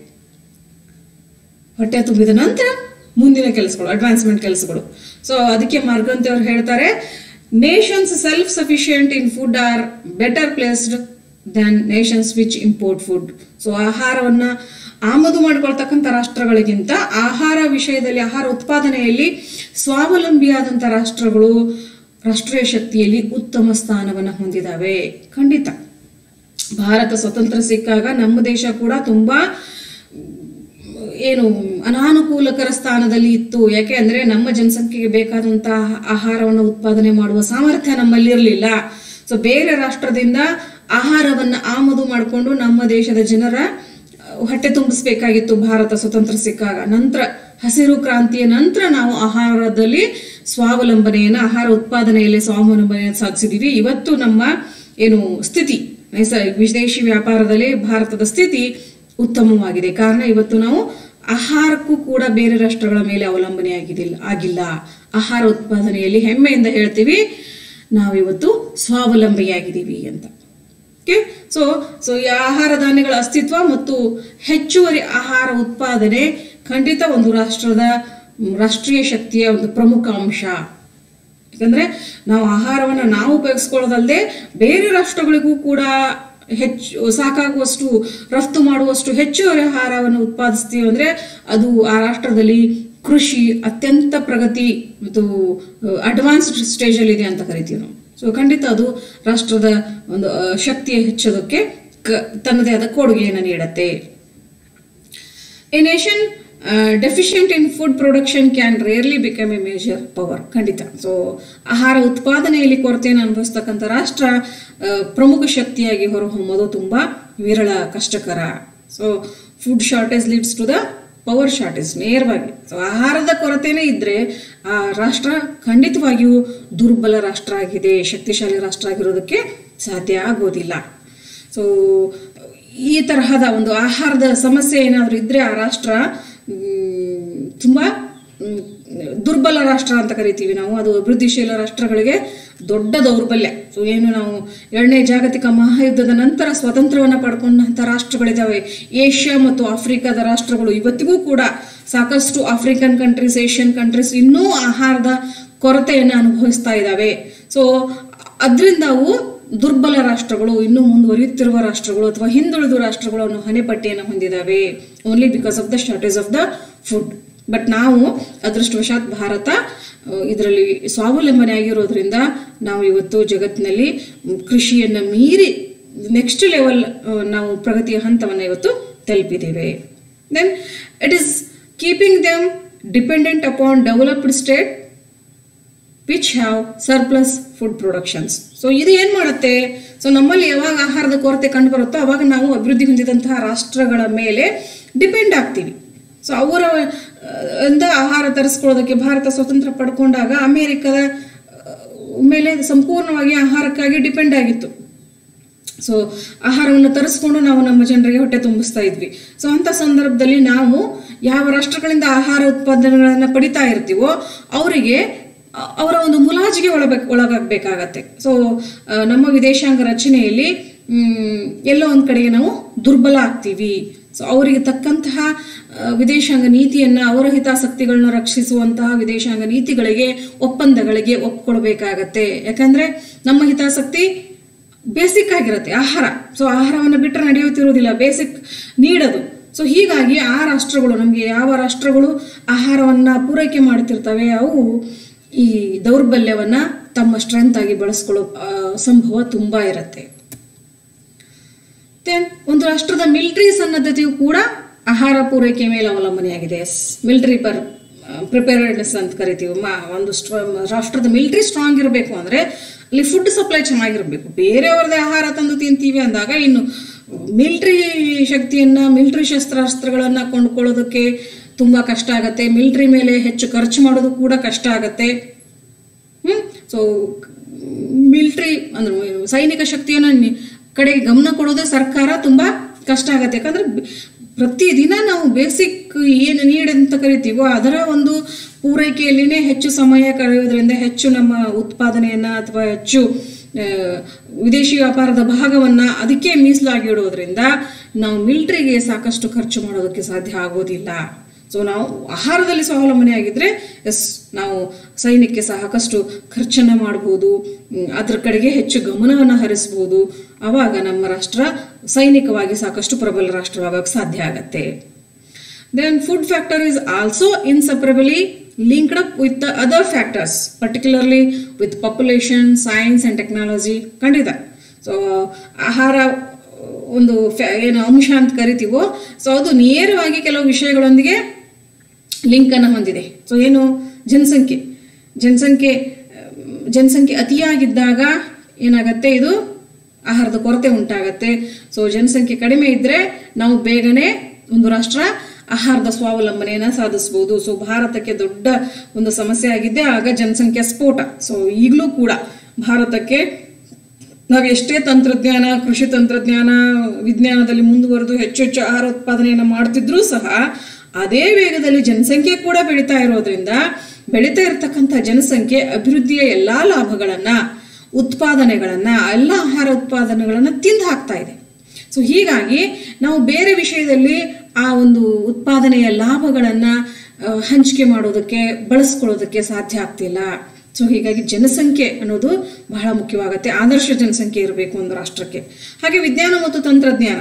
ಹೊಟ್ಟೆ ತುಂಬಿದ ನಂತರ ಮುಂದಿನ ಕೆಲಸಗಳು ಅಡ್ವಾನ್ಸ್ಮೆಂಟ್ ಕೆಲಸಗಳು ಸೊ ಅದಕ್ಕೆ ಮಾರ್ಗಂತಿ ಅವ್ರು ಹೇಳ್ತಾರೆ nations self sufficient in food are better placed than nations which import food so ಆಹಾರವನ್ನ ಆಮದು ಮಾಡ್ಕೊಳ್ತಕ್ಕಂಥ ರಾಷ್ಟ್ರಗಳಿಗಿಂತ ಆಹಾರ ವಿಷಯದಲ್ಲಿ ಆಹಾರ ಉತ್ಪಾದನೆಯಲ್ಲಿ ಸ್ವಾವಲಂಬಿಯಾದಂಥ ರಾಷ್ಟ್ರಗಳು ರಾಷ್ಟ್ರೀಯ ಶಕ್ತಿಯಲ್ಲಿ ಉತ್ತಮ ಸ್ಥಾನವನ್ನು ಹೊಂದಿದಾವೆ ಖಂಡಿತ ಭಾರತ ಸ್ವತಂತ್ರ ಸಿಕ್ಕಾಗ ನಮ್ಮ ದೇಶ ಕೂಡ ತುಂಬಾ ಏನು ಅನಾನುಕೂಲಕರ ಸ್ಥಾನದಲ್ಲಿ ಇತ್ತು ಯಾಕೆ ಅಂದ್ರೆ ನಮ್ಮ ಜನಸಂಖ್ಯೆಗೆ ಬೇಕಾದಂತಹ ಆಹಾರವನ್ನು ಉತ್ಪಾದನೆ ಮಾಡುವ ಸಾಮರ್ಥ್ಯ ನಮ್ಮಲ್ಲಿರಲಿಲ್ಲ ಸೊ ಬೇರೆ ರಾಷ್ಟ್ರದಿಂದ ಆಹಾರವನ್ನ ಆಮದು ಮಾಡಿಕೊಂಡು ನಮ್ಮ ದೇಶದ ಜನರ ಅಹ್, ಹೊಟ್ಟೆ ತುಂಬಿಸ್ಬೇಕಾಗಿತ್ತು ಭಾರತ ಸ್ವತಂತ್ರ ಸಿಕ್ಕಾಗ ನಂತರ ಹಸಿರು ಕ್ರಾಂತಿಯ ನಂತರ ನಾವು ಆಹಾರದಲ್ಲಿ ಸ್ವಾವಲಂಬನೆಯನ್ನ ಆಹಾರ ಉತ್ಪಾದನೆಯಲ್ಲಿ ಸ್ವಾವಲಂಬನೆಯನ್ನು ಸಾಧಿಸಿದೀವಿ ಇವತ್ತು ನಮ್ಮ ಏನು ಸ್ಥಿತಿ ನೈಸ ವಿದೇಶಿ ವ್ಯಾಪಾರದಲ್ಲಿ ಭಾರತದ ಸ್ಥಿತಿ ಉತ್ತಮವಾಗಿದೆ ಕಾರಣ ಇವತ್ತು ನಾವು ಆಹಾರಕ್ಕೂ ಕೂಡ ಬೇರೆ ರಾಷ್ಟ್ರಗಳ ಮೇಲೆ ಅವಲಂಬನೆ ಆಗಿದಿಲ್ಲ ಆಗಿಲ್ಲ ಆಹಾರ ಉತ್ಪಾದನೆಯಲ್ಲಿ ಹೆಮ್ಮೆಯಿಂದ ಹೇಳ್ತೀವಿ ನಾವಿವತ್ತು ಸ್ವಾವಲಂಬಿಯಾಗಿದ್ದೀವಿ ಅಂತ ಓಕೆ ಸೊ ಸೊ ಈ ಆಹಾರ ಧಾನ್ಯಗಳ ಅಸ್ತಿತ್ವ ಮತ್ತು ಹೆಚ್ಚುವರಿ ಆಹಾರ ಉತ್ಪಾದನೆ ಖಂಡಿತ ಒಂದು ರಾಷ್ಟ್ರದ ಮ್, ರಾಷ್ಟ್ರೀಯ ಶಕ್ತಿಯ ಒಂದು ಪ್ರಮುಖ ಅಂಶ ಯಾಕಂದ್ರೆ ನಾವು ಆಹಾರವನ್ನು ನಾವು ಉಪಯೋಗಿಸ್ಕೊಳ್ಳೋದಲ್ಲದೆ ಬೇರೆ ರಾಷ್ಟ್ರಗಳಿಗೂ ಕೂಡ ಹೆಚ್ಚು ಸಾಕಾಗುವಷ್ಟು ರಫ್ತು ಮಾಡುವಷ್ಟು ಹೆಚ್ಚುವರಿ ಆಹಾರವನ್ನು ಉತ್ಪಾದಿಸ್ತೀವಿ ಅಂದ್ರೆ ಅದು ಆ ರಾಷ್ಟ್ರದಲ್ಲಿ ಕೃಷಿ ಅತ್ಯಂತ ಪ್ರಗತಿ ಮತ್ತು ಅಡ್ವಾನ್ಸ್ಡ್ ಸ್ಟೇಜ್ ಅಲ್ಲಿ ಇದೆ ಅಂತ ಕರಿತೀವಿ ನಾವು ಸೊ ಖಂಡಿತ ಅದು ರಾಷ್ಟ್ರದ ಒಂದು ಆ, ಶಕ್ತಿಯ ಹೆಚ್ಚೋದಕ್ಕೆ ಕ- ತನ್ನದೇ ಆದ ಕೊಡುಗೆಯನ್ನು ನೀಡುತ್ತೆ a nation deficient in food production can rarely become a major power ಖಂಡಿತ ಸೊ ಆಹಾರ ಉತ್ಪಾದನೆಯಲ್ಲಿ ಕೊರತೆಯನ್ನು ಅನುಭವಿಸ್ತಕ್ಕಂಥ ರಾಷ್ಟ್ರ ಆ, ಪ್ರಮುಖ ಶಕ್ತಿಯಾಗಿ ಹೊರಹೊಮ್ಮೋದು ತುಂಬಾ ವಿರಳ ಕಷ್ಟಕರ so food shortage leads to the power shortage ನೇರವಾಗಿ ಸೊ ಆಹಾರದ ಕೊರತೆನೇ ಇದ್ರೆ ಆ ರಾಷ್ಟ್ರ ಖಂಡಿತವಾಗಿಯೂ ದುರ್ಬಲ ರಾಷ್ಟ್ರ ಆಗಿದೆ ಶಕ್ತಿಶಾಲಿ ರಾಷ್ಟ್ರ ಆಗಿರೋದಕ್ಕೆ ಸಾಧ್ಯ ಆಗೋದಿಲ್ಲ ಸೊ ಈ ತರಹದ ಒಂದು ಆಹಾರದ ಸಮಸ್ಯೆ ಏನಾದರೂ ಇದ್ರೆ ಆ ರಾಷ್ಟ್ರ ಮ್, ತುಂಬಾ ಮ್, ದುರ್ಬಲ ರಾಷ್ಟ್ರ ಅಂತ ಕರಿತೀವಿ ನಾವು ಅದು ಅಭಿವೃದ್ಧಿಶೀಲ ರಾಷ್ಟ್ರಗಳಿಗೆ ದೊಡ್ಡ ದೌರ್ಬಲ್ಯ ಸೊ ಏನು ನಾವು ಎರಡನೇ ಜಾಗತಿಕ ಮಹಾಯುದ್ಧದ ನಂತರ ಸ್ವತಂತ್ರವನ್ನ ಪಡ್ಕೊಂಡಂಥ ರಾಷ್ಟ್ರಗಳಿದ್ದಾವೆ ಏಷ್ಯಾ ಮತ್ತು ಆಫ್ರಿಕಾದ ರಾಷ್ಟ್ರಗಳು ಇವತ್ತಿಗೂ ಕೂಡ ಸಾಕಷ್ಟು ಆಫ್ರಿಕನ್ ಕಂಟ್ರೀಸ್ ಏಷ್ಯನ್ ಕಂಟ್ರೀಸ್ ಇನ್ನೂ ಆಹಾರದ ಕೊರತೆಯನ್ನು ಅನುಭವಿಸ್ತಾ ಇದ್ದಾವೆ ಸೊ ಅದರಿಂದ ಅವು ದುರ್ಬಲ ರಾಷ್ಟ್ರಗಳು ಇನ್ನೂ ಮುಂದುವರಿಯುತ್ತಿರುವ ರಾಷ್ಟ್ರಗಳು ಅಥವಾ ಹಿಂದುಳಿದ ರಾಷ್ಟ್ರಗಳು ಅನ್ನೋ ಹಣೆಪಟ್ಟಿಯನ್ನು ಹೊಂದಿದ್ದಾವೆ only because of the shortage of the food but ನಾವು ಅದೃಷ್ಟವಶಾತ್ ಭಾರತ ಇದರಲ್ಲಿ ಸ್ವಾವಲಂಬನೆ ಆಗಿರೋದ್ರಿಂದ ನಾವು ಇವತ್ತು ಜಗತ್ತಿನಲ್ಲಿ ಮ್, ಕೃಷಿಯನ್ನ ಮೀರಿ ನೆಕ್ಸ್ಟ್ ಲೆವೆಲ್ ನಾವು ಪ್ರಗತಿಯ ಹಂತವನ್ನು ಇವತ್ತು ತಲುಪಿದ್ದೇವೆ then it is keeping them dependent upon developed state which have surplus food productions so ಇದು ಏನ್ ಮಾಡುತ್ತೆ ಸೊ ನಮ್ಮಲ್ಲಿ ಯಾವಾಗ ಆಹಾರದ ಕೊರತೆ ಕಂಡು ಬರುತ್ತೋ ಅವಾಗ ನಾವು ಅಭಿವೃದ್ಧಿ ಹೊಂದಿದಂತಹ ರಾಷ್ಟ್ರಗಳ ಮೇಲೆ ಡಿಪೆಂಡ್ ಆಗ್ತೀವಿ ಸೊ ಅವರ ಆ, ಇಂದ ಆಹಾರ ತರಿಸ್ಕೊಳ್ಳೋದಕ್ಕೆ ಭಾರತ ಸ್ವತಂತ್ರ ಪಡ್ಕೊಂಡಾಗ ಅಮೆರಿಕದ ಆ, ಮೇಲೆ ಸಂಪೂರ್ಣವಾಗಿ ಆಹಾರಕ್ಕಾಗಿ ಡಿಪೆಂಡ್ ಆಗಿತ್ತು ಸೊ ಆಹಾರವನ್ನು ತರಿಸ್ಕೊಂಡು ನಾವು ನಮ್ಮ ಜನರಿಗೆ ಹೊಟ್ಟೆ ತುಂಬಿಸ್ತಾ ಇದ್ವಿ ಸೊ ಅಂತ ಸಂದರ್ಭದಲ್ಲಿ ನಾವು ಯಾವ ರಾಷ್ಟ್ರಗಳಿಂದ ಆಹಾರ ಉತ್ಪಾದನೆಗಳನ್ನು ಪಡಿತಾ ಇರ್ತೀವೋ ಅವರಿಗೆ ಅ- ಅವರ ಒಂದು ಮುಲಾಜಿಗೆ ಒಳಬೇಕು ಒಳಗಾಗಬೇಕಾಗತ್ತೆ ಸೊ ನಮ್ಮ ವಿದೇಶಾಂಗ ರಚನೆಯಲ್ಲಿ ಮ್, ಎಲ್ಲೋ ಒಂದ್ ಕಡೆಗೆ ನಾವು ದುರ್ಬಲ ಆಗ್ತೀವಿ ಸೊ ಅವರಿಗೆ ತಕ್ಕಂತಹ ಆ, ವಿದೇಶಾಂಗ ನೀತಿಯನ್ನ ಅವರ ಹಿತಾಸಕ್ತಿಗಳನ್ನ ರಕ್ಷಿಸುವಂತಹ ವಿದೇಶಾಂಗ ನೀತಿಗಳಿಗೆ ಒಪ್ಪಂದಗಳಿಗೆ ಒಪ್ಕೊಳ್ಬೇಕಾಗತ್ತೆ ಯಾಕಂದ್ರೆ ನಮ್ಮ ಹಿತಾಸಕ್ತಿ ಬೇಸಿಕ್ ಆಗಿರುತ್ತೆ ಆಹಾರ ಸೊ ಆಹಾರವನ್ನು ಬಿಟ್ಟರೆ ನಡೆಯುತ್ತಿರುವುದಿಲ್ಲ ಬೇಸಿಕ್ ನೀಡದು ಸೊ ಹೀಗಾಗಿ ಆ ರಾಷ್ಟ್ರಗಳು ನಮಗೆ ಯಾವ ರಾಷ್ಟ್ರಗಳು ಆಹಾರವನ್ನ ಪೂರೈಕೆ ಮಾಡ್ತಿರ್ತವೆ ಅವು ಈ ದೌರ್ಬಲ್ಯವನ್ನ ತಮ್ಮ ಸ್ಟ್ರೆಂತ್ ಆಗಿ ಬಳಸ್ಕೊಳ್ಳೋ ಆ, ಸಂಭವ ತುಂಬಾ ಇರುತ್ತೆ ದೆನ್ ಒಂದು ರಾಷ್ಟ್ರದ ಮಿಲಿಟರಿ ಸನ್ನದ್ಧತೆಯು ಕೂಡ ಆಹಾರ ಪೂರೈಕೆ ಮೇಲೆ ಅವಲಂಬನೆಯಾಗಿದೆ ಮಿಲಿಟರಿ ಪರ್ ಪ್ರಿಪೇರ್ಡ್ನೆಸ್ ಅಂತ ಕರಿತೀವಿ ಮಾ ಒಂದು ಸ್ಟ್ರ ರಾಷ್ಟ್ರದ ಮಿಲಿಟರಿ ಸ್ಟ್ರಾಂಗ್ ಇರಬೇಕು ಅಂದ್ರೆ ಅಲ್ಲಿ ಫುಡ್ ಸಪ್ಲೈ ಚೆನ್ನಾಗಿರಬೇಕು ಬೇರೆಯವ್ರದೇ ಆಹಾರ ತಂದು ತಿಂತೀವಿ ಅಂದಾಗ ಇನ್ನು ಮಿಲಿಟರಿ ಶಕ್ತಿಯನ್ನ ಮಿಲಿಟರಿ ಶಸ್ತ್ರಾಸ್ತ್ರಗಳನ್ನ ಕೊಂಡ್ಕೊಳ್ಳೋದಕ್ಕೆ ತುಂಬಾ ಕಷ್ಟ ಆಗತ್ತೆ ಮಿಲಿಟರಿ ಮೇಲೆ ಹೆಚ್ಚು ಖರ್ಚು ಮಾಡೋದು ಕೂಡ ಕಷ್ಟ ಆಗತ್ತೆ ಹ್ಮ್ ಸೊ ಮಿಲಿಟರಿ ಅಂದ್ರೆ ಸೈನಿಕ ಶಕ್ತಿಯನ್ನ ನಿ- ಕಡೆಗೆ ಗಮನ ಕೊಡೋದೇ ಸರ್ಕಾರ ತುಂಬಾ ಕಷ್ಟ ಆಗತ್ತೆ ಯಾಕಂದ್ರೆ ಬ- ಪ್ರತಿದಿನ ನಾವು ಬೇಸಿಕ್ ಏನು ನೀಡ್ ಅಂತ ಕರಿತೀವೋ ಅದರ ಒಂದು ಪೂರೈಕೆಯಲ್ಲಿನೇ ಹೆಚ್ಚು ಸಮಯ ಕಳೆಯೋದ್ರಿಂದ ಹೆಚ್ಚು ನಮ್ಮ ಉತ್ಪಾದನೆಯನ್ನ ಅಥವಾ ಹೆಚ್ಚು ಆ, ವಿದೇಶಿ ವ್ಯಾಪಾರದ ಭಾಗವನ್ನ ಅದಕ್ಕೆ ಮೀಸಲಾಗಿಡೋದ್ರಿಂದ ನಾವು ಮಿಲಿಟರಿಗೆ ಸಾಕಷ್ಟು ಖರ್ಚು ಮಾಡೋದಕ್ಕೆ ಸಾಧ್ಯ ಆಗೋದಿಲ್ಲ ಸೊ ನಾವು ಆಹಾರದಲ್ಲಿ ಸ್ವಾವಲಂಬನೆ ಆಗಿದ್ರೆ ಎಸ್ ನಾವು ಸೈನ್ಯಕ್ಕೆ ಸಾಕಷ್ಟು ಖರ್ಚನ್ನ ಮಾಡಬಹುದು ಮ್, ಅದ್ರ ಕಡೆಗೆ ಹೆಚ್ಚು ಗಮನವನ್ನು ಹರಿಸಬಹುದು ಆವಾಗ ನಮ್ಮ ರಾಷ್ಟ್ರ ಸೈನಿಕವಾಗಿ ಸಾಕಷ್ಟು ಪ್ರಬಲ ರಾಷ್ಟ್ರವಾಗಕ್ಕೆ ಸಾಧ್ಯ ಆಗತ್ತೆ then food factor is also inseparably linked up with the other factors particularly with population science and technology ಖಂಡಿತ ಸೊ ಆಹಾರ ಒಂದು ಫ್ಯಾ- ಏನು ಅಂಶ ಅಂತ ಕರಿತೀವೋ ಸೊ ಅದು ನೇರವಾಗಿ ಕೆಲವು ವಿಷಯಗಳೊಂದಿಗೆ ಲಿಂಕ್ ಅನ್ನು ಹೊಂದಿದೆ ಸೊ ಏನು ಜನಸಂಖ್ಯೆ ಜನಸಂಖ್ಯೆ ಅಹ್, ಜನಸಂಖ್ಯೆ ಅತಿಯಾಗಿದ್ದಾಗ ಏನಾಗತ್ತೆ ಇದು ಆಹಾರದ ಕೊರತೆ ಉಂಟಾಗತ್ತೆ ಸೊ ಜನಸಂಖ್ಯೆ ಕಡಿಮೆ ಇದ್ರೆ ನಾವು ಬೇಗನೆ ಒಂದು ರಾಷ್ಟ್ರ ಆಹಾರದ ಸ್ವಾವಲಂಬನೆಯನ್ನ ಸಾಧಿಸಬಹುದು ಸೊ ಭಾರತಕ್ಕೆ ದೊಡ್ಡ ಒಂದು ಸಮಸ್ಯೆ ಆಗಿದ್ದೆ ಆಗ ಜನಸಂಖ್ಯಾ ಸ್ಫೋಟ ಸೊ ಈಗಲೂ ಕೂಡ ಭಾರತಕ್ಕೆ ನಾವು ಎಷ್ಟೇ ತಂತ್ರಜ್ಞಾನ ಕೃಷಿ ತಂತ್ರಜ್ಞಾನ ವಿಜ್ಞಾನದಲ್ಲಿ ಮುಂದುವರೆದು ಹೆಚ್ಚು ಹೆಚ್ಚು ಆಹಾರ ಉತ್ಪಾದನೆಯನ್ನು ಮಾಡ್ತಿದ್ರೂ ಸಹ ಅದೇ ವೇಗದಲ್ಲಿ ಜನಸಂಖ್ಯೆ ಕೂಡ ಬೆಳೀತಾ ಇರೋದ್ರಿಂದ ಬೆಳೀತಾ ಇರತಕ್ಕಂಥ ಜನಸಂಖ್ಯೆ ಅಭಿವೃದ್ಧಿಯ ಎಲ್ಲಾ ಲಾಭಗಳನ್ನ ಉತ್ಪಾದನೆಗಳನ್ನ ಎಲ್ಲ ಆಹಾರ ಉತ್ಪಾದನೆಗಳನ್ನ ತಿಂದು ಹಾಕ್ತಾ ಇದೆ ಸೊ ಹೀಗಾಗಿ ನಾವು ಬೇರೆ ವಿಷಯದಲ್ಲಿ ಆ ಒಂದು ಉತ್ಪಾದನೆಯ ಲಾಭಗಳನ್ನ ಆ, ಹಂಚಿಕೆ ಮಾಡೋದಕ್ಕೆ ಬಳಸ್ಕೊಳ್ಳೋದಕ್ಕೆ ಸಾಧ್ಯ ಆಗ್ತಿಲ್ಲ ಸೊ ಹೀಗಾಗಿ ಜನಸಂಖ್ಯೆ ಅನ್ನೋದು ಬಹಳ ಮುಖ್ಯವಾಗುತ್ತೆ ಆದರ್ಶ ಜನಸಂಖ್ಯೆ ಇರಬೇಕು ಒಂದು ರಾಷ್ಟ್ರಕ್ಕೆ ಹಾಗೆ ವಿಜ್ಞಾನ ಮತ್ತು ತಂತ್ರಜ್ಞಾನ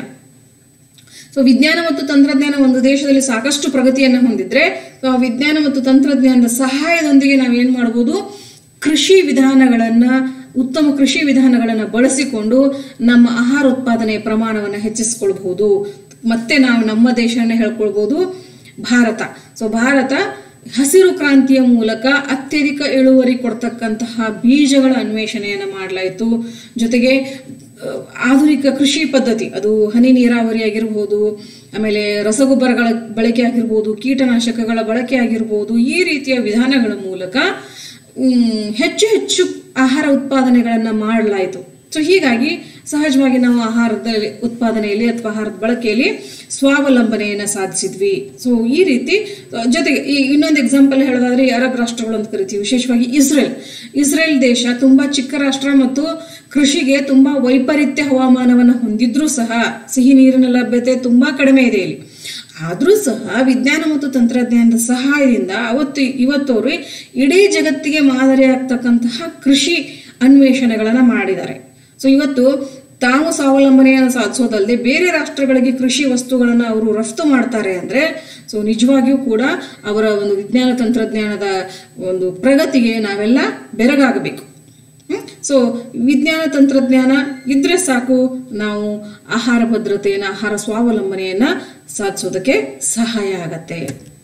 ಸೊ ವಿಜ್ಞಾನ ಮತ್ತು ತಂತ್ರಜ್ಞಾನ ಒಂದು ದೇಶದಲ್ಲಿ ಸಾಕಷ್ಟು ಪ್ರಗತಿಯನ್ನು ಹೊಂದಿದ್ರೆ ಸೊ ಆ ವಿಜ್ಞಾನ ಮತ್ತು ತಂತ್ರಜ್ಞಾನದ ಸಹಾಯದೊಂದಿಗೆ ನಾವು ಏನ್ ಮಾಡ್ಬೋದು ಕೃಷಿ ವಿಧಾನಗಳನ್ನ ಉತ್ತಮ ಕೃಷಿ ವಿಧಾನಗಳನ್ನ ಬಳಸಿಕೊಂಡು ನಮ್ಮ ಆಹಾರ ಉತ್ಪಾದನೆಯ ಪ್ರಮಾಣವನ್ನು ಹೆಚ್ಚಿಸ್ಕೊಳ್ಬಹುದು ಮತ್ತೆ ನಾವು ನಮ್ಮ ದೇಶವನ್ನ ಹೇಳ್ಕೊಳ್ಬಹುದು ಭಾರತ ಸೊ ಭಾರತ ಹಸಿರು ಕ್ರಾಂತಿಯ ಮೂಲಕ ಅತ್ಯಧಿಕ ಇಳುವರಿ ಕೊಡ್ತಕ್ಕಂತಹ ಬೀಜಗಳ ಅನ್ವೇಷಣೆಯನ್ನು ಮಾಡಲಾಯಿತು ಜೊತೆಗೆ ಅಹ್, ಆಧುನಿಕ ಕೃಷಿ ಪದ್ಧತಿ ಅದು ಹನಿ ನೀರಾವರಿ ಆಗಿರ್ಬೋದು ಆಮೇಲೆ ರಸಗೊಬ್ಬರಗಳ ಬಳಕೆ ಆಗಿರ್ಬೋದು ಕೀಟನಾಶಕಗಳ ಬಳಕೆ ಆಗಿರ್ಬೋದು ಈ ರೀತಿಯ ವಿಧಾನಗಳ ಮೂಲಕ ಮ್, ಹೆಚ್ಚು ಹೆಚ್ಚು ಆಹಾರ ಉತ್ಪಾದನೆಗಳನ್ನು ಮಾಡಲಾಯಿತು ಸೊ ಹೀಗಾಗಿ ಸಹಜವಾಗಿ ನಾವು ಆಹಾರದ ಉತ್ಪಾದನೆಯಲ್ಲಿ ಅಥವಾ ಆಹಾರದ ಬಳಕೆಯಲ್ಲಿ ಸ್ವಾವಲಂಬನೆಯನ್ನು ಸಾಧಿಸಿದ್ವಿ ಸೊ ಈ ರೀತಿ ಅಹ್, ಜೊತೆಗೆ ಈ ಇನ್ನೊಂದು ಎಕ್ಸಾಂಪಲ್ ಹೇಳೋದಾದ್ರೆ ಈ ಅರಬ್ ರಾಷ್ಟ್ರಗಳು ಅಂತ ಕರಿತೀವಿ ವಿಶೇಷವಾಗಿ ಇಸ್ರೇಲ್ ಇಸ್ರೇಲ್ ದೇಶ ತುಂಬಾ ಚಿಕ್ಕ ರಾಷ್ಟ್ರ ಮತ್ತು ಕೃಷಿಗೆ ತುಂಬಾ ವೈಪರೀತ್ಯ ಹವಾಮಾನವನ್ನು ಹೊಂದಿದ್ರೂ ಸಹ ಸಿಹಿ ನೀರಿನ ಲಭ್ಯತೆ ತುಂಬಾ ಕಡಿಮೆ ಇದೆ ಇಲ್ಲಿ ಆದರೂ ಸಹ ವಿಜ್ಞಾನ ಮತ್ತು ತಂತ್ರಜ್ಞಾನದ ಸಹಾಯದಿಂದ ಅವತ್ತು ಇವತ್ತವರು ಇಡೀ ಜಗತ್ತಿಗೆ ಮಾದರಿಯಾಗ್ತಕ್ಕಂತಹ ಕೃಷಿ ಅನ್ವೇಷಣೆಗಳನ್ನು ಮಾಡಿದ್ದಾರೆ ಸೊ ಇವತ್ತು ತಾವು ಸ್ವಾವಲಂಬನೆಯನ್ನು ಸಾಧಿಸೋದಲ್ಲದೆ ಬೇರೆ ರಾಷ್ಟ್ರಗಳಿಗೆ ಕೃಷಿ ವಸ್ತುಗಳನ್ನು ಅವರು ರಫ್ತು ಮಾಡ್ತಾರೆ ಅಂದರೆ ಸೊ ನಿಜವಾಗಿಯೂ ಕೂಡ ಅವರ ಒಂದು ವಿಜ್ಞಾನ ತಂತ್ರಜ್ಞಾನದ ಒಂದು ಪ್ರಗತಿಗೆ ನಾವೆಲ್ಲ ಬೆರಗಾಗಬೇಕು ಸೊ ವಿಜ್ಞಾನ ತಂತ್ರಜ್ಞಾನ ಇದ್ರೆ ಸಾಕು ನಾವು ಆಹಾರ ಭದ್ರತೆಯನ್ನು ಆಹಾರ ಸ್ವಾವಲಂಬನೆಯನ್ನು ಸಾಧಿಸೋದಕ್ಕೆ ಸಹಾಯ ಆಗತ್ತೆ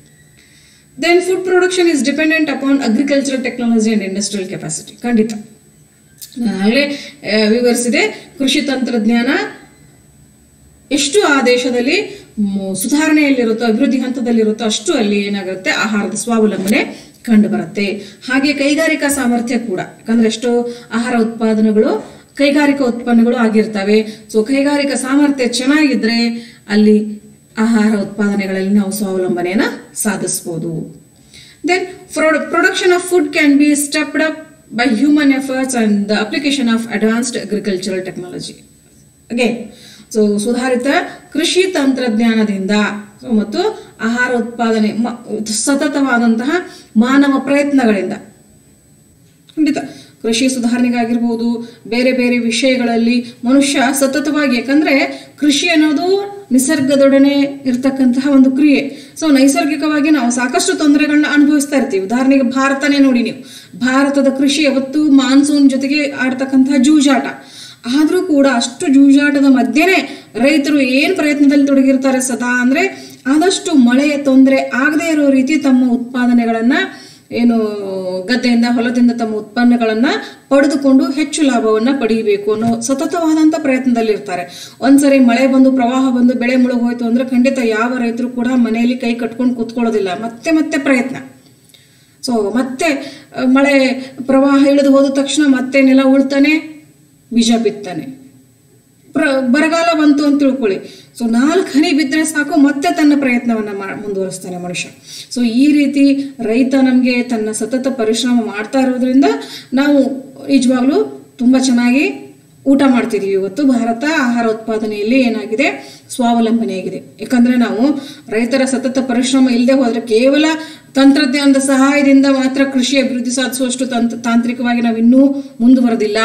then food production is dependent upon agricultural technology and industrial capacity ಖಂಡಿತ ನಾನಾಗಲೇ ವಿವರಿಸಿದೆ ಕೃಷಿ ತಂತ್ರಜ್ಞಾನ ಎಷ್ಟು ಆ ದೇಶದಲ್ಲಿ ಮ್, ಸುಧಾರಣೆಯಲ್ಲಿರುತ್ತೋ ಅಭಿವೃದ್ಧಿ ಹಂತದಲ್ಲಿರುತ್ತೋ ಅಷ್ಟು ಅಲ್ಲಿ ಏನಾಗುತ್ತೆ ಆಹಾರದ ಸ್ವಾವಲಂಬನೆ ಕಂಡು ಬರುತ್ತೆ ಹಾಗೆ ಕೈಗಾರಿಕಾ ಸಾಮರ್ಥ್ಯ ಕೂಡ ಯಾಕಂದ್ರೆ ಎಷ್ಟೋ ಆಹಾರ ಉತ್ಪಾದನೆಗಳು ಕೈಗಾರಿಕಾ ಉತ್ಪನ್ನಗಳು ಆಗಿರ್ತವೆ ಸೊ ಕೈಗಾರಿಕಾ ಸಾಮರ್ಥ್ಯ ಚೆನ್ನಾಗಿದ್ರೆ ಅಲ್ಲಿ ಆಹಾರ ಉತ್ಪಾದನೆಗಳಲ್ಲಿ ನಾವು ಸ್ವಾವಲಂಬನೆಯನ್ನ ಸಾಧಿಸ್ಬೋದು then production of food can be stepped up by human efforts and the application of advanced agricultural technology again so ಸುಧಾರಿತ ಕೃಷಿ ತಂತ್ರಜ್ಞಾನದಿಂದ so, ಮತ್ತು ಆಹಾರ ಉತ್ಪಾದನೆ ಮ- ಸತತವಾದಂತಹ ಮಾನವ ಪ್ರಯತ್ನಗಳಿಂದ ಖಂಡಿತ ಕೃಷಿ ಸುಧಾರಣೆಗಾಗಿರ್ಬೋದು ಬೇರೆ ಬೇರೆ ವಿಷಯಗಳಲ್ಲಿ ಮನುಷ್ಯ ಸತತವಾಗಿ ಯಾಕಂದ್ರೆ ಕೃಷಿ ಅನ್ನೋದು ನಿಸರ್ಗದೊಡನೆ ಇರ್ತಕ್ಕಂತಹ ಒಂದು ಕ್ರಿಯೆ ಸೊ ನೈಸರ್ಗಿಕವಾಗಿ ನಾವು ಸಾಕಷ್ಟು ತೊಂದರೆಗಳನ್ನ ಅನುಭವಿಸ್ತಾ ಇರ್ತೀವಿ ಉದಾಹರಣೆಗೆ ಭಾರತನೇ ನೋಡಿ ನೀವು ಭಾರತದ ಕೃಷಿ ಯಾವತ್ತು ಮಾನ್ಸೂನ್ ಜೊತೆಗೆ ಆಡ್ತಕ್ಕಂತಹ ಜೂಜಾಟ ಆದರೂ ಕೂಡ ಅಷ್ಟು ಜೂಜಾಟದ ಮಧ್ಯೆನೇ ರೈತರು ಏನು ಪ್ರಯತ್ನದಲ್ಲಿ ತೊಡಗಿರ್ತಾರೆ ಸದಾ ಅಂದ್ರೆ ಆದಷ್ಟು ಮಳೆಯ ತೊಂದರೆ ಆಗದೇ ಇರೋ ರೀತಿ ತಮ್ಮ ಉತ್ಪಾದನೆಗಳನ್ನ ಏನು ಗದ್ದೆಯಿಂದ ಹೊಲದಿಂದ ತಮ್ಮ ಉತ್ಪನ್ನಗಳನ್ನ ಪಡೆದುಕೊಂಡು ಹೆಚ್ಚು ಲಾಭವನ್ನ ಪಡೆಯಬೇಕು ಅನ್ನೋ ಸತತವಾದಂತ ಪ್ರಯತ್ನದಲ್ಲಿರ್ತಾರೆ ಒಂದ್ಸರಿ ಮಳೆ ಬಂದು ಪ್ರವಾಹ ಬಂದು ಬೆಳೆ ಮುಳುಗೋಯ್ತು ಅಂದ್ರೆ ಖಂಡಿತ ಯಾವ ರೈತರು ಕೂಡ ಮನೆಯಲ್ಲಿ ಕೈ ಕಟ್ಕೊಂಡು ಕೂತ್ಕೊಳ್ಳೋದಿಲ್ಲ ಮತ್ತೆ ಮತ್ತೆ ಪ್ರಯತ್ನ ಸೊ ಮತ್ತೆ ಅಹ್, ಮಳೆ ಪ್ರವಾಹ ಇಳಿದು ಹೋದ ತಕ್ಷಣ ಮತ್ತೆ ನೆಲ ಉಳ್ತಾನೆ ಬೀಜ ಬಿತ್ತಾನೆ ಪ್ರ ಬರಗಾಲ ಬಂತು ಅಂತ ತಿಳ್ಕೊಳ್ಳಿ ಸೊ ನಾಲ್ಕು ಹನಿ ಬಿದ್ದರೆ ಸಾಕು ಮತ್ತೆ ತನ್ನ ಪ್ರಯತ್ನವನ್ನ ಮಾ ಮುಂದುವರಿಸ್ತಾನೆ ಮನುಷ್ಯ ಸೊ ಈ ರೀತಿ ರೈತ ನಮಗೆ ತನ್ನ ಸತತ ಪರಿಶ್ರಮ ಮಾಡ್ತಾ ಇರೋದ್ರಿಂದ ನಾವು ನಿಜವಾಗ್ಲೂ ತುಂಬಾ ಚೆನ್ನಾಗಿ ಊಟ ಮಾಡ್ತಿದೀವಿ ಇವತ್ತು ಭಾರತ ಆಹಾರ ಉತ್ಪಾದನೆಯಲ್ಲಿ ಏನಾಗಿದೆ ಸ್ವಾವಲಂಬನೆಯಾಗಿದೆ ಯಾಕಂದ್ರೆ ನಾವು ರೈತರ ಸತತ ಪರಿಶ್ರಮ ಇಲ್ಲದೆ ಹೋದ್ರೆ ಕೇವಲ ತಂತ್ರಜ್ಞಾನದ ಸಹಾಯದಿಂದ ಮಾತ್ರ ಕೃಷಿ ಅಭಿವೃದ್ಧಿ ಸಾಧಿಸುವಷ್ಟು ತಂತ್ರ ತಾಂತ್ರಿಕವಾಗಿ ನಾವು ಇನ್ನೂ ಮುಂದುವರೆದಿಲ್ಲ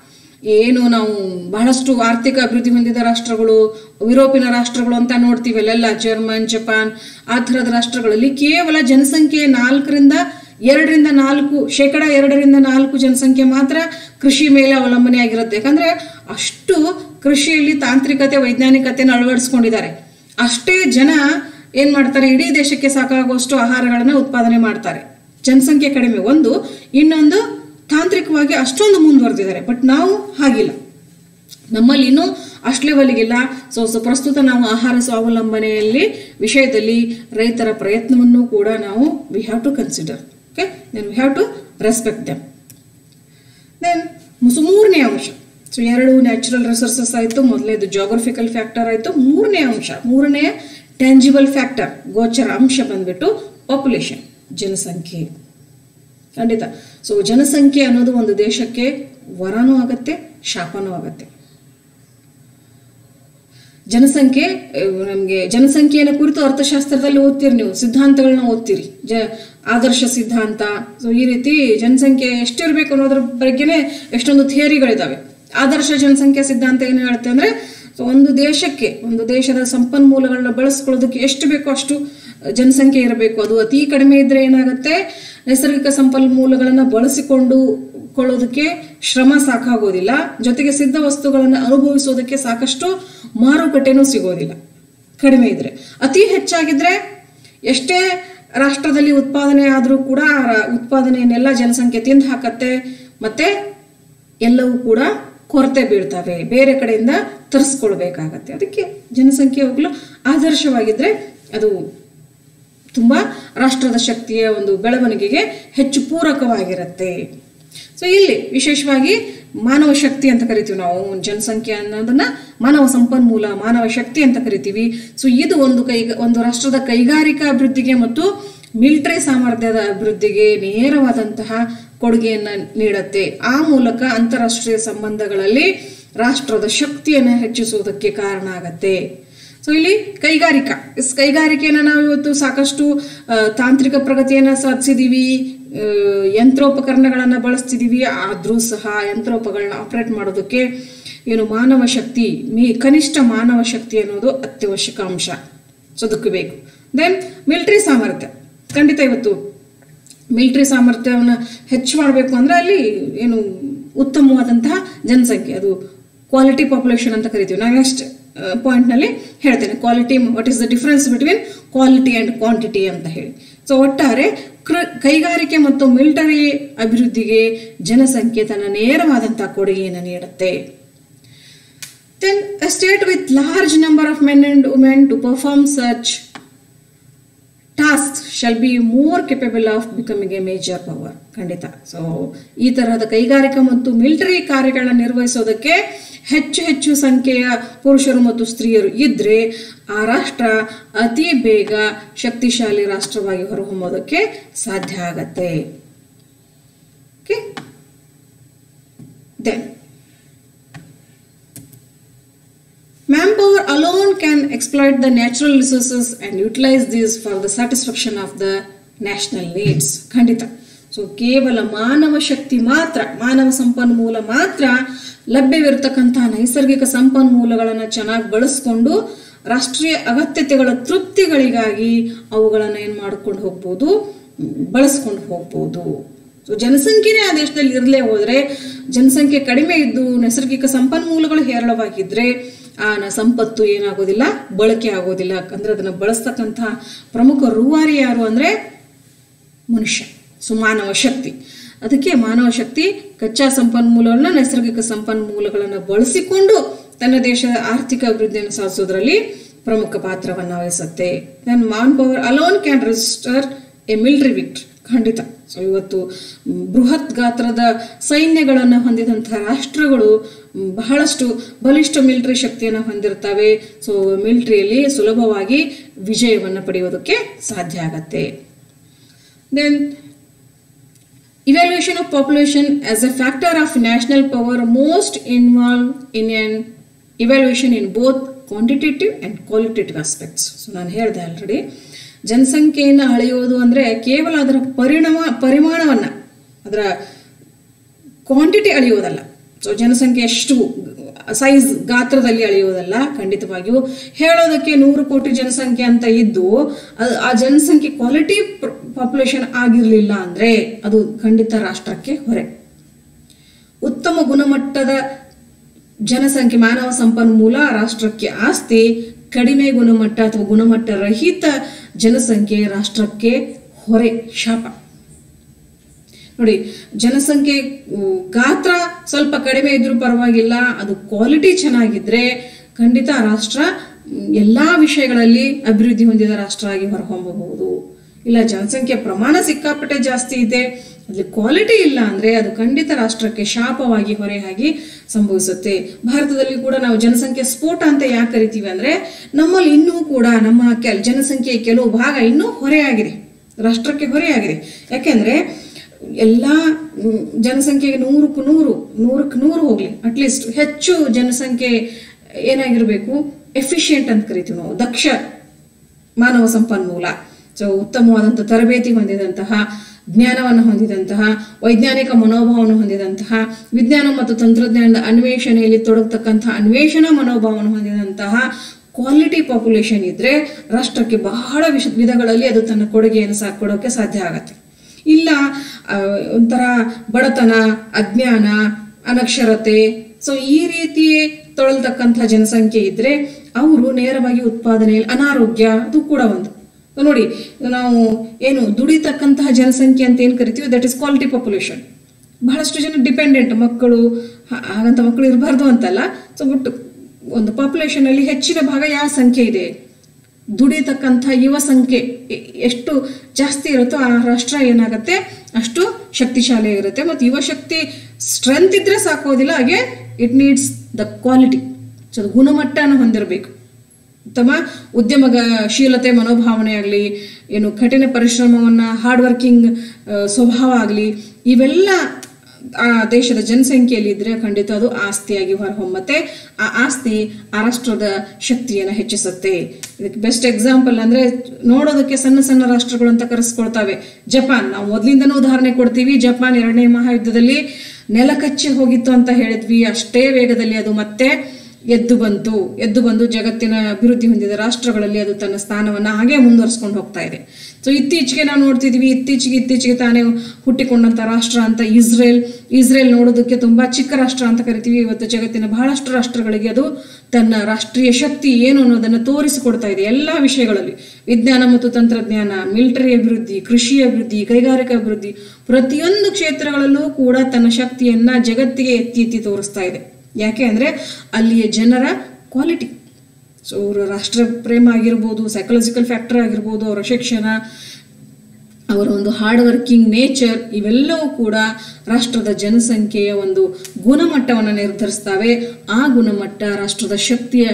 ಏನು ನಾವು ಬಹಳಷ್ಟು ಆರ್ಥಿಕ ಅಭಿವೃದ್ಧಿ ಹೊಂದಿದ ರಾಷ್ಟ್ರಗಳು ಯುರೋಪಿನ ರಾಷ್ಟ್ರಗಳು ಅಂತ ನೋಡ್ತೀವಿ ಅಲ್ಲೆಲ್ಲ ಜರ್ಮನ್ ಜಪಾನ್ ಆ ಥರದ ರಾಷ್ಟ್ರಗಳಲ್ಲಿ ಕೇವಲ ಜನಸಂಖ್ಯೆ ನಾಲ್ಕರಿಂದ ಎರಡರಿಂದ ನಾಲ್ಕು ಶೇಕಡ ಎರಡರಿಂದ ನಾಲ್ಕು ಜನಸಂಖ್ಯೆ ಮಾತ್ರ ಕೃಷಿ ಮೇಲೆ ಅವಲಂಬನೆ ಆಗಿರುತ್ತೆ ಯಾಕಂದ್ರೆ ಅಷ್ಟು ಕೃಷಿಯಲ್ಲಿ ತಾಂತ್ರಿಕತೆ ವೈಜ್ಞಾನಿಕತೆಯನ್ನು ಅಳವಡಿಸ್ಕೊಂಡಿದ್ದಾರೆ ಅಷ್ಟೇ ಜನ ಏನ್ ಮಾಡ್ತಾರೆ ಇಡೀ ದೇಶಕ್ಕೆ ಸಾಕಾಗುವಷ್ಟು ಆಹಾರಗಳನ್ನ ಉತ್ಪಾದನೆ ಮಾಡ್ತಾರೆ ಜನಸಂಖ್ಯೆ ಕಡಿಮೆ ಒಂದು ಇನ್ನೊಂದು ತಾಂತ್ರಿಕವಾಗಿ ಅಷ್ಟೊಂದು ಮುಂದುವರೆದಿದ್ದಾರೆ ಬಟ್ ನಾವು ಹಾಗಿಲ್ಲ ನಮ್ಮಲ್ಲಿ ಇನ್ನೂ ಅಷ್ಟು ಲೆವೆಲ್ಗಿಲ್ಲ ಸೊ ಸೊ ಪ್ರಸ್ತುತ ನಾವು ಆಹಾರ ಸ್ವಾವಲಂಬನೆಯಲ್ಲಿ ವಿಷಯದಲ್ಲಿ ರೈತರ ಪ್ರಯತ್ನವನ್ನು ಕೂಡ ನಾವು we have to consider okay then we have to respect them then ಮೂರನೇ ಅಂಶ ಸೊ ಎರಡು ನ್ಯಾಚುರಲ್ ರಿಸೋರ್ಸಸ್ ಆಯಿತು ಮೊದಲೇದು ಜಾಗ್ರಫಿಕಲ್ ಫ್ಯಾಕ್ಟರ್ ಆಯಿತು ಮೂರನೇ ಅಂಶ ಮೂರನೇ ಟ್ಯಾಂಜಿಬಲ್ ಫ್ಯಾಕ್ಟರ್ ಗೋಚರ ಅಂಶ ಬಂದ್ಬಿಟ್ಟು ಪಾಪ್ಯುಲೇಷನ್ ಜನಸಂಖ್ಯೆ ಖಂಡಿತ ಸೊ ಜನಸಂಖ್ಯೆ ಅನ್ನೋದು ಒಂದು ದೇಶಕ್ಕೆ ವರನೂ ಆಗತ್ತೆ ಶಾಪನೂ ಆಗತ್ತೆ ಜನಸಂಖ್ಯೆ ನಮಗೆ ಜನಸಂಖ್ಯೆಯನ್ನು ಕುರಿತು ಅರ್ಥಶಾಸ್ತ್ರದಲ್ಲಿ ಓದ್ತೀರಿ ನೀವು ಸಿದ್ಧಾಂತಗಳನ್ನ ಓದ್ತೀರಿ ಜ ಆದರ್ಶ ಸಿದ್ಧಾಂತ ಸೊ ಈ ರೀತಿ ಜನಸಂಖ್ಯೆ ಎಷ್ಟಿರ್ಬೇಕು ಅನ್ನೋದ್ರ ಬಗ್ಗೆನೇ ಎಷ್ಟೊಂದು ಥಿಯರಿಗಳಿದಾವೆ ಆದರ್ಶ ಜನಸಂಖ್ಯಾ ಸಿದ್ಧಾಂತ ಏನು ಹೇಳುತ್ತೆ ಅಂದ್ರೆ ಸೊ ಒಂದು ದೇಶಕ್ಕೆ ಒಂದು ದೇಶದ ಸಂಪನ್ಮೂಲಗಳನ್ನ ಬಳಸ್ಕೊಳ್ಳೋದಕ್ಕೆ ಎಷ್ಟು ಬೇಕೋ ಅಷ್ಟು ಜನಸಂಖ್ಯೆ ಇರಬೇಕು ಅದು ಅತಿ ಕಡಿಮೆ ಇದ್ರೆ ಏನಾಗುತ್ತೆ ನೈಸರ್ಗಿಕ ಸಂಪನ್ಮೂಲಗಳನ್ನ ಬಳಸಿಕೊಂಡು ಕೊಳ್ಳೋದಕ್ಕೆ ಶ್ರಮ ಸಾಕಾಗೋದಿಲ್ಲ ಜೊತೆಗೆ ಸಿದ್ಧ ವಸ್ತುಗಳನ್ನು ಅನುಭವಿಸೋದಕ್ಕೆ ಸಾಕಷ್ಟು ಮಾರುಕಟ್ಟೆನೂ ಸಿಗೋದಿಲ್ಲ ಕಡಿಮೆ ಇದ್ರೆ ಅತಿ ಹೆಚ್ಚಾಗಿದ್ರೆ ಎಷ್ಟೇ ರಾಷ್ಟ್ರದಲ್ಲಿ ಉತ್ಪಾದನೆ ಆದರೂ ಕೂಡ ಆ ರಾ- ಉತ್ಪಾದನೆಯನ್ನೆಲ್ಲ ಜನಸಂಖ್ಯೆ ತಿಂದು ಹಾಕತ್ತೆ ಮತ್ತೆ ಎಲ್ಲವೂ ಕೂಡ ಕೊರತೆ ಬೀಳ್ತವೆ ಬೇರೆ ಕಡೆಯಿಂದ ತರಿಸ್ಕೊಳ್ಬೇಕಾಗತ್ತೆ ಅದಕ್ಕೆ ಜನಸಂಖ್ಯೆ ಹೋಗಲು ಆದರ್ಶವಾಗಿದ್ರೆ ಅದು ತುಂಬಾ ರಾಷ್ಟ್ರದ ಶಕ್ತಿಯ ಒಂದು ಬೆಳವಣಿಗೆಗೆ ಹೆಚ್ಚು ಪೂರಕವಾಗಿರುತ್ತೆ ಸೊ ಇಲ್ಲಿ ವಿಶೇಷವಾಗಿ ಮಾನವ ಶಕ್ತಿ ಅಂತ ಕರಿತೀವಿ ನಾವು ಜನಸಂಖ್ಯೆ ಅನ್ನೋದನ್ನ ಮಾನವ ಸಂಪನ್ಮೂಲ ಮಾನವ ಶಕ್ತಿ ಅಂತ ಕರಿತೀವಿ ಸೊ ಇದು ಒಂದು ಕೈ ಒಂದು ರಾಷ್ಟ್ರದ ಕೈಗಾರಿಕಾ ಅಭಿವೃದ್ಧಿಗೆ ಮತ್ತು ಮಿಲಿಟರಿ ಸಾಮರ್ಥ್ಯದ ಅಭಿವೃದ್ಧಿಗೆ ನೇರವಾದಂತಹ ಕೊಡುಗೆಯನ್ನ ನೀಡುತ್ತೆ ಆ ಮೂಲಕ ಅಂತಾರಾಷ್ಟ್ರೀಯ ಸಂಬಂಧಗಳಲ್ಲಿ ರಾಷ್ಟ್ರದ ಶಕ್ತಿಯನ್ನು ಹೆಚ್ಚಿಸುವುದಕ್ಕೆ ಕಾರಣ ಆಗತ್ತೆ ಸೊ ಇಲ್ಲಿ ಕೈಗಾರಿಕಾ ಇಸ್ ಕೈಗಾರಿಕೆಯನ್ನ ನಾವು ಇವತ್ತು ಸಾಕಷ್ಟು ಆ, ತಾಂತ್ರಿಕ ಪ್ರಗತಿಯನ್ನ ಸಾಧಿಸಿದೀವಿ ಆ, ಯಂತ್ರೋಪಕರಣಗಳನ್ನ ಬಳಸ್ತಿದೀವಿ ಆದ್ರೂ ಸಹ ಯಂತ್ರೋಪಕರಣ ಆಪರೇಟ್ ಮಾಡೋದಕ್ಕೆ ಏನು ಮಾನವ ಶಕ್ತಿ ಮೀ ಕನಿಷ್ಠ ಮಾನವ ಶಕ್ತಿ ಅನ್ನೋದು ಅತ್ಯವಶ್ಯಕ ಅಂಶ ಸೊ ಅದಕ್ಕೆ ಬೇಕು ದೆನ್ ಮಿಲಿಟರಿ ಸಾಮರ್ಥ್ಯ ಖಂಡಿತ ಇವತ್ತು ಮಿಲಿಟರಿ ಸಾಮರ್ಥ್ಯವನ್ನು ಹೆಚ್ಚು ಮಾಡಬೇಕು ಅಂದ್ರೆ ಅಲ್ಲಿ ಏನು ಉತ್ತಮವಾದಂತಹ ಜನಸಂಖ್ಯೆ ಅದು ಕ್ವಾಲಿಟಿ ಪಾಪ್ಯುಲೇಷನ್ ಅಂತ ಕರಿತೀವಿ ನಾನು ನೆಕ್ಸ್ಟ್ ಪಾಯಿಂಟ್ನಲ್ಲಿ ಹೇಳ್ತೇನೆ quality what is the difference between quality and quantity ಅಂತ ಹೇಳಿ ಸೊ ಒಟ್ಟಾರೆ ಕೃ- ಕೈಗಾರಿಕೆ ಮತ್ತು ಮಿಲಿಟರಿ ಅಭಿವೃದ್ಧಿಗೆ ಜನಸಂಖ್ಯೆ ತನ್ನ ನೇರವಾದಂತಹ ಕೊಡುಗೆಯನ್ನು ನೀಡುತ್ತೆ Then a state with large number of men and women to perform such task shall be more capable of becoming a major power ಖಂಡಿತ ಸೊ ಈ ತರಹದ ಕೈಗಾರಿಕಾ ಮತ್ತು ಮಿಲಿಟರಿ ಕಾರ್ಯಗಳನ್ನ ನಿರ್ವಹಿಸೋದಕ್ಕೆ ಹೆಚ್ಚು ಹೆಚ್ಚು ಸಂಖ್ಯೆಯ ಪುರುಷರು ಮತ್ತು ಸ್ತ್ರೀಯರು ಇದ್ರೆ ಆ ರಾಷ್ಟ್ರ ಅತಿ ಬೇಗ ಶಕ್ತಿಶಾಲಿ ರಾಷ್ಟ್ರವಾಗಿ ಹೊರಹೊಮ್ಮೋದಕ್ಕೆ ಸಾಧ್ಯ ಆಗತ್ತೆ okay then Manpower alone can exploit the natural resources and utilize these for the satisfaction of the national needs. ಖಂಡಿತ ಸೊ ಕೇವಲ ಮಾನವ ಶಕ್ತಿ ಮಾತ್ರ ಮಾನವ ಸಂಪನ್ಮೂಲ ಮಾತ್ರ ಲಭ್ಯವಿರತಕ್ಕಂತಹ ನೈಸರ್ಗಿಕ ಸಂಪನ್ಮೂಲಗಳನ್ನು ಚೆನ್ನಾಗಿ ಬಳಸ್ಕೊಂಡು ರಾಷ್ಟ್ರೀಯ ಅಗತ್ಯತೆಗಳ ತೃಪ್ತಿಗಳಿಗಾಗಿ ಅವುಗಳನ್ನು ಏನು ಮಾಡ್ಕೊಂಡು ಹೋಗ್ಬೋದು ಬಳಸ್ಕೊಂಡು ಹೋಗ್ಬೋದು ಸೊ ಜನಸಂಖ್ಯೆನೇ ಆ ದೇಶದಲ್ಲಿ ಇರಲೇ ಹೋದ್ರೆ ಜನಸಂಖ್ಯೆ ಕಡಿಮೆ ಇದ್ದು ನೈಸರ್ಗಿಕ ಸಂಪನ್ಮೂಲಗಳು ಹೇರಳವಾಗಿದ್ರೆ ಆ ನ- ಸಂಪತ್ತು ಏನಾಗೋದಿಲ್ಲ ಬಳಕೆ ಆಗೋದಿಲ್ಲ ಅಂದ್ರೆ ಅದನ್ನ ಬಳಸ್ತಕ್ಕಂತಹ ಪ್ರಮುಖ ರೂವಾರಿ ಯಾರು ಅಂದ್ರೆ ಮನುಷ್ಯ ಸೊ ಮಾನವ ಶಕ್ತಿ ಅದಕ್ಕೆ ಮಾನವ ಶಕ್ತಿ ಕಚ್ಚಾ ಸಂಪನ್ಮೂಲಗಳನ್ನ ನೈಸರ್ಗಿಕ ಸಂಪನ್ಮೂಲಗಳನ್ನು ಬಳಸಿಕೊಂಡು ತನ್ನ ದೇಶದ ಆರ್ಥಿಕ ಅಭಿವೃದ್ಧಿಯನ್ನು ಸಾಧಿಸೋದ್ರಲ್ಲಿ ಪ್ರಮುಖ ಪಾತ್ರವನ್ನು ವಹಿಸುತ್ತೆ then manpower alone can register a military victory ಖಂಡಿತ ಸೊ ಇವತ್ತು ಮ್, ಬೃಹತ್ ಗಾತ್ರದ ಸೈನ್ಯಗಳನ್ನು ಹೊಂದಿದಂತಹ ರಾಷ್ಟ್ರಗಳು ಮ್, ಬಹಳಷ್ಟು ಬಲಿಷ್ಠ ಮಿಲಿಟರಿ ಶಕ್ತಿಯನ್ನು ಹೊಂದಿರ್ತವೆ ಸೊ ಮಿಲಿಟರಿಯಲ್ಲಿ ಸುಲಭವಾಗಿ ವಿಜಯವನ್ನು ಪಡೆಯೋದಕ್ಕೆ ಸಾಧ್ಯ ಆಗತ್ತೆ then evaluation of population as a factor of national power most involved in an evaluation in both quantitative and qualitative aspects so ನಾನು ಹೇಳಿದೆ ಆಲ್ರೆಡಿ ಜನಸಂಖ್ಯೆಯನ್ನು ಅಳೆಯೋದು ಅಂದರೆ ಕೇವಲ ಅದರ ಪರಿಣಾಮ ಪರಿಮಾಣವನ್ನು ಅದರ ಕ್ವಾಂಟಿಟಿ ಅಳೆಯೋದಲ್ಲ ಸೊ ಜನಸಂಖ್ಯೆ ಎಷ್ಟು ಸೈಜ್ ಗಾತ್ರದಲ್ಲಿ ಅಳೆಯೋದಲ್ಲ ಖಂಡಿತವಾಗಿಯೂ ಹೇಳೋದಕ್ಕೆ ನೂರು ಕೋಟಿ ಜನಸಂಖ್ಯೆ ಅಂತ ಇದ್ದು ಅದು- ಆ ಜನಸಂಖ್ಯೆ ಕ್ವಾಲಿಟಿ ಪಾಪ್ಯುಲೇಷನ್ ಆಗಿರಲಿಲ್ಲ ಅಂದ್ರೆ ಅದು ಖಂಡಿತ ರಾಷ್ಟ್ರಕ್ಕೆ ಹೊರೆ ಉತ್ತಮ ಗುಣಮಟ್ಟದ ಜನಸಂಖ್ಯೆ ಮಾನವ ಸಂಪನ್ಮೂಲ ರಾಷ್ಟ್ರಕ್ಕೆ ಆಸ್ತಿ ಕಡಿಮೆ ಗುಣಮಟ್ಟ ಅಥವಾ ಗುಣಮಟ್ಟ ರಹಿತ ಜನಸಂಖ್ಯೆ ರಾಷ್ಟ್ರಕ್ಕೆ ಹೊರೆ ಶಾಪ ನೋಡಿ ಜನಸಂಖ್ಯೆ ಉ, ಗಾತ್ರ ಸ್ವಲ್ಪ ಕಡಿಮೆ ಇದ್ರೂ ಪರವಾಗಿಲ್ಲ ಅದು ಕ್ವಾಲಿಟಿ ಚೆನ್ನಾಗಿದ್ರೆ ಖಂಡಿತ ಆ ರಾಷ್ಟ್ರ ಮ್, ಎಲ್ಲಾ ವಿಷಯಗಳಲ್ಲಿ ಅಭಿವೃದ್ಧಿ ಹೊಂದಿದ ರಾಷ್ಟ್ರ ಆಗಿ ಹೊರಹೊಮ್ಮಬಹುದು ಇಲ್ಲ ಜನಸಂಖ್ಯೆ ಪ್ರಮಾಣ ಸಿಕ್ಕಾಪಟ್ಟೆ ಜಾಸ್ತಿ ಇದೆ ಅಲ್ಲಿ ಕ್ವಾಲಿಟಿ ಇಲ್ಲ ಅಂದ್ರೆ ಅದು ಖಂಡಿತ ರಾಷ್ಟ್ರಕ್ಕೆ ಶಾಪವಾಗಿ ಹೊರೆಯಾಗಿ ಸಂಭವಿಸುತ್ತೆ ಭಾರತದಲ್ಲಿ ಕೂಡ ನಾವು ಜನಸಂಖ್ಯೆ ಸ್ಫೋಟ ಅಂತ ಯಾಕೆ ಕರಿತೀವಿ ಅಂದ್ರೆ ನಮ್ಮಲ್ಲಿ ಇನ್ನೂ ಕೂಡ ನಮ್ಮ ಕೆಲ ಜನಸಂಖ್ಯೆಯ ಕೆಲವು ಭಾಗ ಇನ್ನೂ ಹೊರೆಯಾಗಿದೆ ರಾಷ್ಟ್ರಕ್ಕೆ ಹೊರೆಯಾಗಿದೆ ಯಾಕೆಂದ್ರೆ ಎಲ್ಲ ಮ್, ಜನಸಂಖ್ಯೆಗೆ ನೂರಕ್ಕೂ ನೂರು ನೂರಕ್ಕೆ ನೂರು ಹೋಗ್ಲಿ ಅಟ್ಲೀಸ್ಟ್ ಹೆಚ್ಚು ಜನಸಂಖ್ಯೆ ಏನಾಗಿರ್ಬೇಕು ಎಫಿಷಿಯೆಂಟ್ ಅಂತ ಕರಿತೀವಿ ನಾವು ದಕ್ಷ ಮಾನವ ಸಂಪನ್ಮೂಲ ಸೊ ಉತ್ತಮವಾದಂಥ ತರಬೇತಿ ಹೊಂದಿದಂತಹ ಜ್ಞಾನವನ್ನು ಹೊಂದಿದಂತಹ ವೈಜ್ಞಾನಿಕ ಮನೋಭಾವವನ್ನು ಹೊಂದಿದಂತಹ ವಿಜ್ಞಾನ ಮತ್ತು ತಂತ್ರಜ್ಞಾನದ ಅನ್ವೇಷಣೆಯಲ್ಲಿ ತೊಡಗತಕ್ಕಂತಹ ಅನ್ವೇಷಣಾ ಮನೋಭಾವವನ್ನು ಹೊಂದಿದಂತಹ ಕ್ವಾಲಿಟಿ ಪಾಪ್ಯುಲೇಷನ್ ಇದ್ರೆ ರಾಷ್ಟ್ರಕ್ಕೆ ಬಹಳ ವಿಷ ವಿಧಗಳಲ್ಲಿ ಅದು ತನ್ನ ಕೊಡುಗೆಯನ್ನು ಸಾ ಕೊಡೋಕೆ ಸಾಧ್ಯ ಆಗತ್ತೆ ಇಲ್ಲ ಆ, ಒಂಥರ ಬಡತನ ಅಜ್ಞಾನ ಅನಕ್ಷರತೆ ಸೊ ಈ ರೀತಿ ತೊಳಲ್ತಕ್ಕಂಥ ಜನಸಂಖ್ಯೆ ಇದ್ರೆ ಅವರು ನೇರವಾಗಿ ಉತ್ಪಾದನೆಯಲ್ಲಿ ಅನಾರೋಗ್ಯ ಅದು ಕೂಡ ಒಂದು ನೋಡಿ ನಾವು ಏನು ದುಡಿತಕ್ಕಂತಹ ಜನಸಂಖ್ಯೆ ಅಂತ ಏನು ಕರಿತೀವಿ ದಟ್ ಇಸ್ ಕ್ವಾಲಿಟಿ ಪಾಪ್ಯುಲೇಷನ್ ಬಹಳಷ್ಟು ಜನ ಡಿಪೆಂಡೆಂಟ್ ಮಕ್ಕಳು ಹಾ- ಹಾಗಂತ ಮಕ್ಕಳು ಇರಬಾರ್ದು ಅಂತಲ್ಲ ಸೊ ಬಟ್ ಒಂದು ಪಾಪ್ಯುಲೇಷನ್ ಅಲ್ಲಿ ಹೆಚ್ಚಿನ ಭಾಗ ಯಾವ ಸಂಖ್ಯೆ ಇದೆ ದುಡಿತಕ್ಕಂಥ ಯುವ ಸಂಖ್ಯೆ ಎ- ಎಷ್ಟು ಜಾಸ್ತಿ ಇರುತ್ತೋ ಆ ರಾಷ್ಟ್ರ ಏನಾಗುತ್ತೆ ಅಷ್ಟು ಶಕ್ತಿಶಾಲಿ ಇರುತ್ತೆ ಮತ್ತು ಯುವ ಶಕ್ತಿ ಸ್ಟ್ರೆಂತ್ ಇದ್ರೆ ಸಾಕೋದಿಲ್ಲ ಹಾಗೆ it needs the quality so ಅದು ಗುಣಮಟ್ಟನ ಹೊಂದಿರಬೇಕು ಉತ್ತಮ ಉದ್ಯಮಶೀಲತೆ ಮನೋಭಾವನೆ ಆಗಲಿ ಏನು ಕಠಿಣ ಪರಿಶ್ರಮವನ್ನ ಹಾರ್ಡ್ ವರ್ಕಿಂಗ್ ಸ್ವಭಾವ ಆಗಲಿ ಇವೆಲ್ಲ ಆ ದೇಶದ ಜನಸಂಖ್ಯೆಯಲ್ಲಿ ಇದ್ರೆ ಖಂಡಿತ ಅದು ಆಸ್ತಿಯಾಗಿ ಹೊರಹೊಮ್ಮತ್ತೆ ಆ ಆಸ್ತಿ ಆ ರಾಷ್ಟ್ರದ ಶಕ್ತಿಯನ್ನು ಹೆಚ್ಚಿಸುತ್ತೆ ಇದಕ್ಕೆ ಬೆಸ್ಟ್ ಎಕ್ಸಾಂಪಲ್ ಅಂದ್ರೆ ನೋಡೋದಕ್ಕೆ ಸಣ್ಣ ಸಣ್ಣ ರಾಷ್ಟ್ರಗಳು ಅಂತ ಕರೆಸ್ಕೊಳ್ತವೆ ಜಪಾನ್ ನಾವು ಮೊದಲಿಂದನೂ ಉದಾಹರಣೆ ಕೊಡ್ತೀವಿ ಜಪಾನ್ ಎರಡನೇ ಮಹಾಯುದ್ಧದಲ್ಲಿ ನೆಲಕಚ್ಚಿ ಹೋಗಿತ್ತು ಅಂತ ಹೇಳಿದ್ವಿ ಅಷ್ಟೇ ವೇಗದಲ್ಲಿ ಅದು ಮತ್ತೆ ಎದ್ದು ಬಂತು ಎದ್ದು ಬಂದು ಜಗತ್ತಿನ ಅಭಿವೃದ್ಧಿ ಹೊಂದಿದ ರಾಷ್ಟ್ರಗಳಲ್ಲಿ ಅದು ತನ್ನ ಸ್ಥಾನವನ್ನ ಹಾಗೆ ಮುಂದುವರಿಸ್ಕೊಂಡು ಹೋಗ್ತಾ ಇದೆ ಸೊ ಇತ್ತೀಚೆಗೆ ನಾವು ನೋಡ್ತಿದೀವಿ ಇತ್ತೀಚೆಗೆ ಇತ್ತೀಚೆಗೆ ತಾನೇ ಹುಟ್ಟಿಕೊಂಡಂತ ರಾಷ್ಟ್ರ ಅಂತ ಇಸ್ರೇಲ್ ಇಸ್ರೇಲ್ ನೋಡೋದಕ್ಕೆ ತುಂಬಾ ಚಿಕ್ಕ ರಾಷ್ಟ್ರ ಅಂತ ಕರಿತೀವಿ ಇವತ್ತು ಜಗತ್ತಿನ ಬಹಳಷ್ಟು ರಾಷ್ಟ್ರಗಳಿಗೆ ಅದು ತನ್ನ ರಾಷ್ಟ್ರೀಯ ಶಕ್ತಿ ಏನು ಅನ್ನೋದನ್ನ ತೋರಿಸಿಕೊಡ್ತಾ ಇದೆ ಎಲ್ಲಾ ವಿಷಯಗಳಲ್ಲಿ ವಿಜ್ಞಾನ ಮತ್ತು ತಂತ್ರಜ್ಞಾನ ಮಿಲಿಟರಿ ಅಭಿವೃದ್ಧಿ ಕೃಷಿ ಅಭಿವೃದ್ಧಿ ಕೈಗಾರಿಕಾ ಅಭಿವೃದ್ಧಿ ಪ್ರತಿಯೊಂದು ಕ್ಷೇತ್ರಗಳಲ್ಲೂ ಕೂಡ ತನ್ನ ಶಕ್ತಿಯನ್ನ ಜಗತ್ತಿಗೆ ಎತ್ತಿ ಎತ್ತಿ ತೋರಿಸ್ತಾ ಇದೆ ಯಾಕೆ ಅಂದ್ರೆ ಅಲ್ಲಿಯ ಜನರ ಕ್ವಾಲಿಟಿ ಸೊ ಅವರ ರಾಷ್ಟ್ರ ಪ್ರೇಮ ಆಗಿರ್ಬೋದು ಸೈಕಲಾಜಿಕಲ್ ಫ್ಯಾಕ್ಟರ್ ಆಗಿರ್ಬೋದು ಅವರ ಶಿಕ್ಷಣ ಅವರ ಒಂದು ಹಾರ್ಡ್ ವರ್ಕಿಂಗ್ ನೇಚರ್ ಇವೆಲ್ಲವೂ ಕೂಡ ರಾಷ್ಟ್ರದ ಜನಸಂಖ್ಯೆಯ ಒಂದು ಗುಣಮಟ್ಟವನ್ನು ನಿರ್ಧರಿಸ್ತವೆ ಆ ಗುಣಮಟ್ಟ ರಾಷ್ಟ್ರದ ಶಕ್ತಿಯ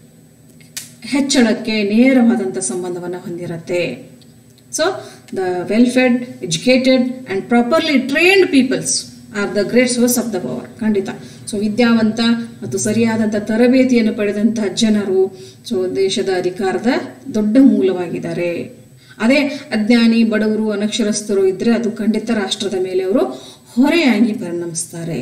ಹೆಚ್ಚಳಕ್ಕೆ ನೇರವಾದಂಥ ಸಂಬಂಧವನ್ನು ಹೊಂದಿರುತ್ತೆ so the well fed educated and properly trained peoples are the great source of the power ಖಂಡಿತ ಸೊ ವಿದ್ಯಾವಂತ ಮತ್ತು ಸರಿಯಾದಂಥ ತರಬೇತಿಯನ್ನು ಪಡೆದಂತಹ ಜನರು ಸೊ ದೇಶದ ಅಧಿಕಾರದ ದೊಡ್ಡ ಮೂಲವಾಗಿದ್ದಾರೆ ಅದೇ ಅಜ್ಞಾನಿ ಬಡವರು ಅನಕ್ಷರಸ್ಥರು ಇದ್ರೆ ಅದು ಖಂಡಿತ ರಾಷ್ಟ್ರದ ಮೇಲೆ ಅವರು ಹೊರೆಯಾಗಿ ಪರಿಣಮಿಸ್ತಾರೆ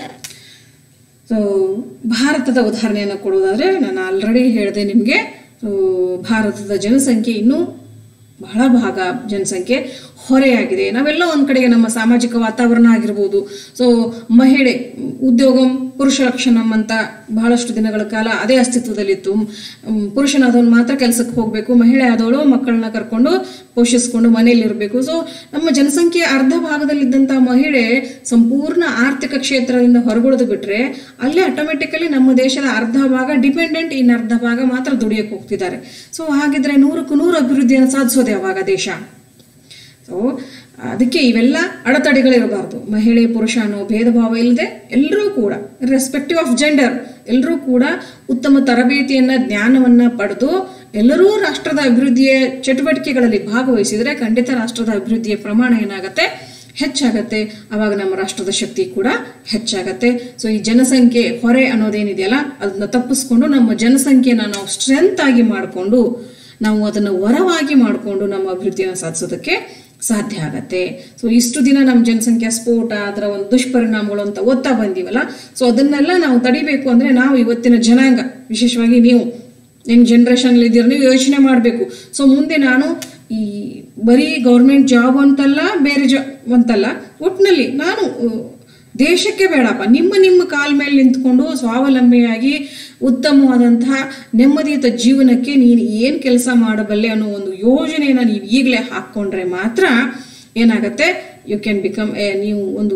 ಸೊ ಭಾರತದ ಉದಾಹರಣೆಯನ್ನು ಕೊಡುವುದಾದ್ರೆ ನಾನು ಆಲ್ರೆಡಿ ಹೇಳಿದೆ ನಿಮಗೆ ಸೊ ಭಾರತದ ಜನಸಂಖ್ಯೆ ಇನ್ನೂ ಬಹಳ ಭಾಗ ಜನಸಂಖ್ಯೆ ಹೊರೆಯಾಗಿದೆ ನಾವೆಲ್ಲ ಒಂದ್ ಕಡೆಗೆ ನಮ್ಮ ಸಾಮಾಜಿಕ ವಾತಾವರಣ ಆಗಿರ್ಬೋದು ಸೊ ಮಹಿಳೆ ಉದ್ಯೋಗ ಪುರುಷ ಲಕ್ಷಣಂ ಅಂತ ಬಹಳಷ್ಟು ದಿನಗಳ ಕಾಲ ಅದೇ ಅಸ್ತಿತ್ವದಲ್ಲಿತ್ತು ಮ್, ಪುರುಷನಾದವನು ಮಾತ್ರ ಕೆಲಸಕ್ಕೆ ಹೋಗಬೇಕು ಮಹಿಳೆ ಆದವಳು ಮಕ್ಕಳನ್ನ ಕರ್ಕೊಂಡು ಪೋಷಿಸ್ಕೊಂಡು ಮನೆಯಲ್ಲಿ ಇರಬೇಕು ಸೊ ನಮ್ಮ ಜನಸಂಖ್ಯೆ ಅರ್ಧ ಭಾಗದಲ್ಲಿದ್ದಂಥ ಮಹಿಳೆ ಸಂಪೂರ್ಣ ಆರ್ಥಿಕ ಕ್ಷೇತ್ರದಿಂದ ಹೊರಗುಳಿದು ಬಿಟ್ರೆ ಅಲ್ಲೇ ಆಟೋಮೆಟಿಕಲಿ ನಮ್ಮ ದೇಶದ ಅರ್ಧ ಭಾಗ ಡಿಪೆಂಡೆಂಟ್ ಇನ್ನು ಅರ್ಧ ಭಾಗ ಮಾತ್ರ ದುಡಿಯಕ್ಕೆ ಹೋಗ್ತಿದ್ದಾರೆ ಸೊ ಹಾಗಿದ್ರೆ ನೂರಕ್ಕೂ ನೂರು ಅಭಿವೃದ್ಧಿಯನ್ನು ಸಾಧಿಸೋದು ಯಾವಾಗ ದೇಶ ಸೊ ಅದಕ್ಕೆ ಇವೆಲ್ಲ ಅಡೆತಡೆಗಳಿರಬಾರ್ದು ಮಹಿಳೆ ಪುರುಷ ಅನ್ನೋ ಭೇದ ಭಾವ ಇಲ್ಲದೆ ಎಲ್ಲರೂ ಕೂಡ ರೆಸ್ಪೆಕ್ಟಿವ್ ಆಫ್ ಜೆಂಡರ್ ಎಲ್ಲರೂ ಕೂಡ ಉತ್ತಮ ತರಬೇತಿಯನ್ನ ಜ್ಞಾನವನ್ನ ಪಡೆದು ಎಲ್ಲರೂ ರಾಷ್ಟ್ರದ ಅಭಿವೃದ್ಧಿಯ ಚಟುವಟಿಕೆಗಳಲ್ಲಿ ಭಾಗವಹಿಸಿದ್ರೆ ಖಂಡಿತ ರಾಷ್ಟ್ರದ ಅಭಿವೃದ್ಧಿಯ ಪ್ರಮಾಣ ಏನಾಗತ್ತೆ ಹೆಚ್ಚಾಗತ್ತೆ ಅವಾಗ ನಮ್ಮ ರಾಷ್ಟ್ರದ ಶಕ್ತಿ ಕೂಡ ಹೆಚ್ಚಾಗತ್ತೆ ಸೊ ಈ ಜನಸಂಖ್ಯೆ ಹೊರೆ ಅನ್ನೋದೇನಿದೆಯಲ್ಲ ಅದನ್ನ ತಪ್ಪಿಸ್ಕೊಂಡು ನಮ್ಮ ಜನಸಂಖ್ಯೆನ ನಾವು ಸ್ಟ್ರೆಂತ್ ಆಗಿ ಮಾಡಿಕೊಂಡು ನಾವು ಅದನ್ನು ವರವಾಗಿ ಮಾಡಿಕೊಂಡು ನಮ್ಮ ಅಭಿವೃದ್ಧಿಯನ್ನು ಸಾಧಿಸೋದಕ್ಕೆ ಸಾಧ್ಯ ಆಗತ್ತೆ ಸೊ ಇಷ್ಟು ದಿನ ನಮ್ಮ ಜನಸಂಖ್ಯಾ ಸ್ಫೋಟ ಅದರ ಒಂದು ದುಷ್ಪರಿಣಾಮಗಳು ಅಂತ ಓದ್ತಾ ಬಂದೀವಲ್ಲ ಸೊ ಅದನ್ನೆಲ್ಲ ನಾವು ತಡಿಬೇಕು ಅಂದ್ರೆ ನಾವು ಇವತ್ತಿನ ಜನಾಂಗ ವಿಶೇಷವಾಗಿ ನೀವು ಯಂಗ್ ಜನರೇಷನ್ ಇದ್ದೀರ ನೀವು ಯೋಚನೆ ಮಾಡಬೇಕು ಸೊ ಮುಂದೆ ನಾನು ಈ ಬರೀ ಗೌರ್ಮೆಂಟ್ ಜಾಬ್ ಅಂತಲ್ಲ ಬೇರೆ ಜಾಬ್ ಅಂತಲ್ಲ ಒಟ್ಟಿನಲ್ಲಿ ನಾನು ಅಹ್, ದೇಶಕ್ಕೆ ಬೇಡಪ್ಪ ನಿಮ್ಮ ನಿಮ್ಮ ಕಾಲ ಮೇಲೆ ನಿಂತ್ಕೊಂಡು ಸ್ವಾವಲಂಬಿಯಾಗಿ ಉತ್ತಮವಾದಂತಹ ನೆಮ್ಮದಿಯುತ ಜೀವನಕ್ಕೆ ನೀನು ಏನು ಕೆಲಸ ಮಾಡಬಲ್ಲೆ ಅನ್ನೋ ಒಂದು ಯೋಜನೆಯನ್ನು ನೀವು ಈಗಲೇ ಹಾಕ್ಕೊಂಡ್ರೆ ಮಾತ್ರ ಏನಾಗತ್ತೆ ಯು ಕ್ಯಾನ್ ಬಿಕಮ್ ಎ ನೀವು ಒಂದು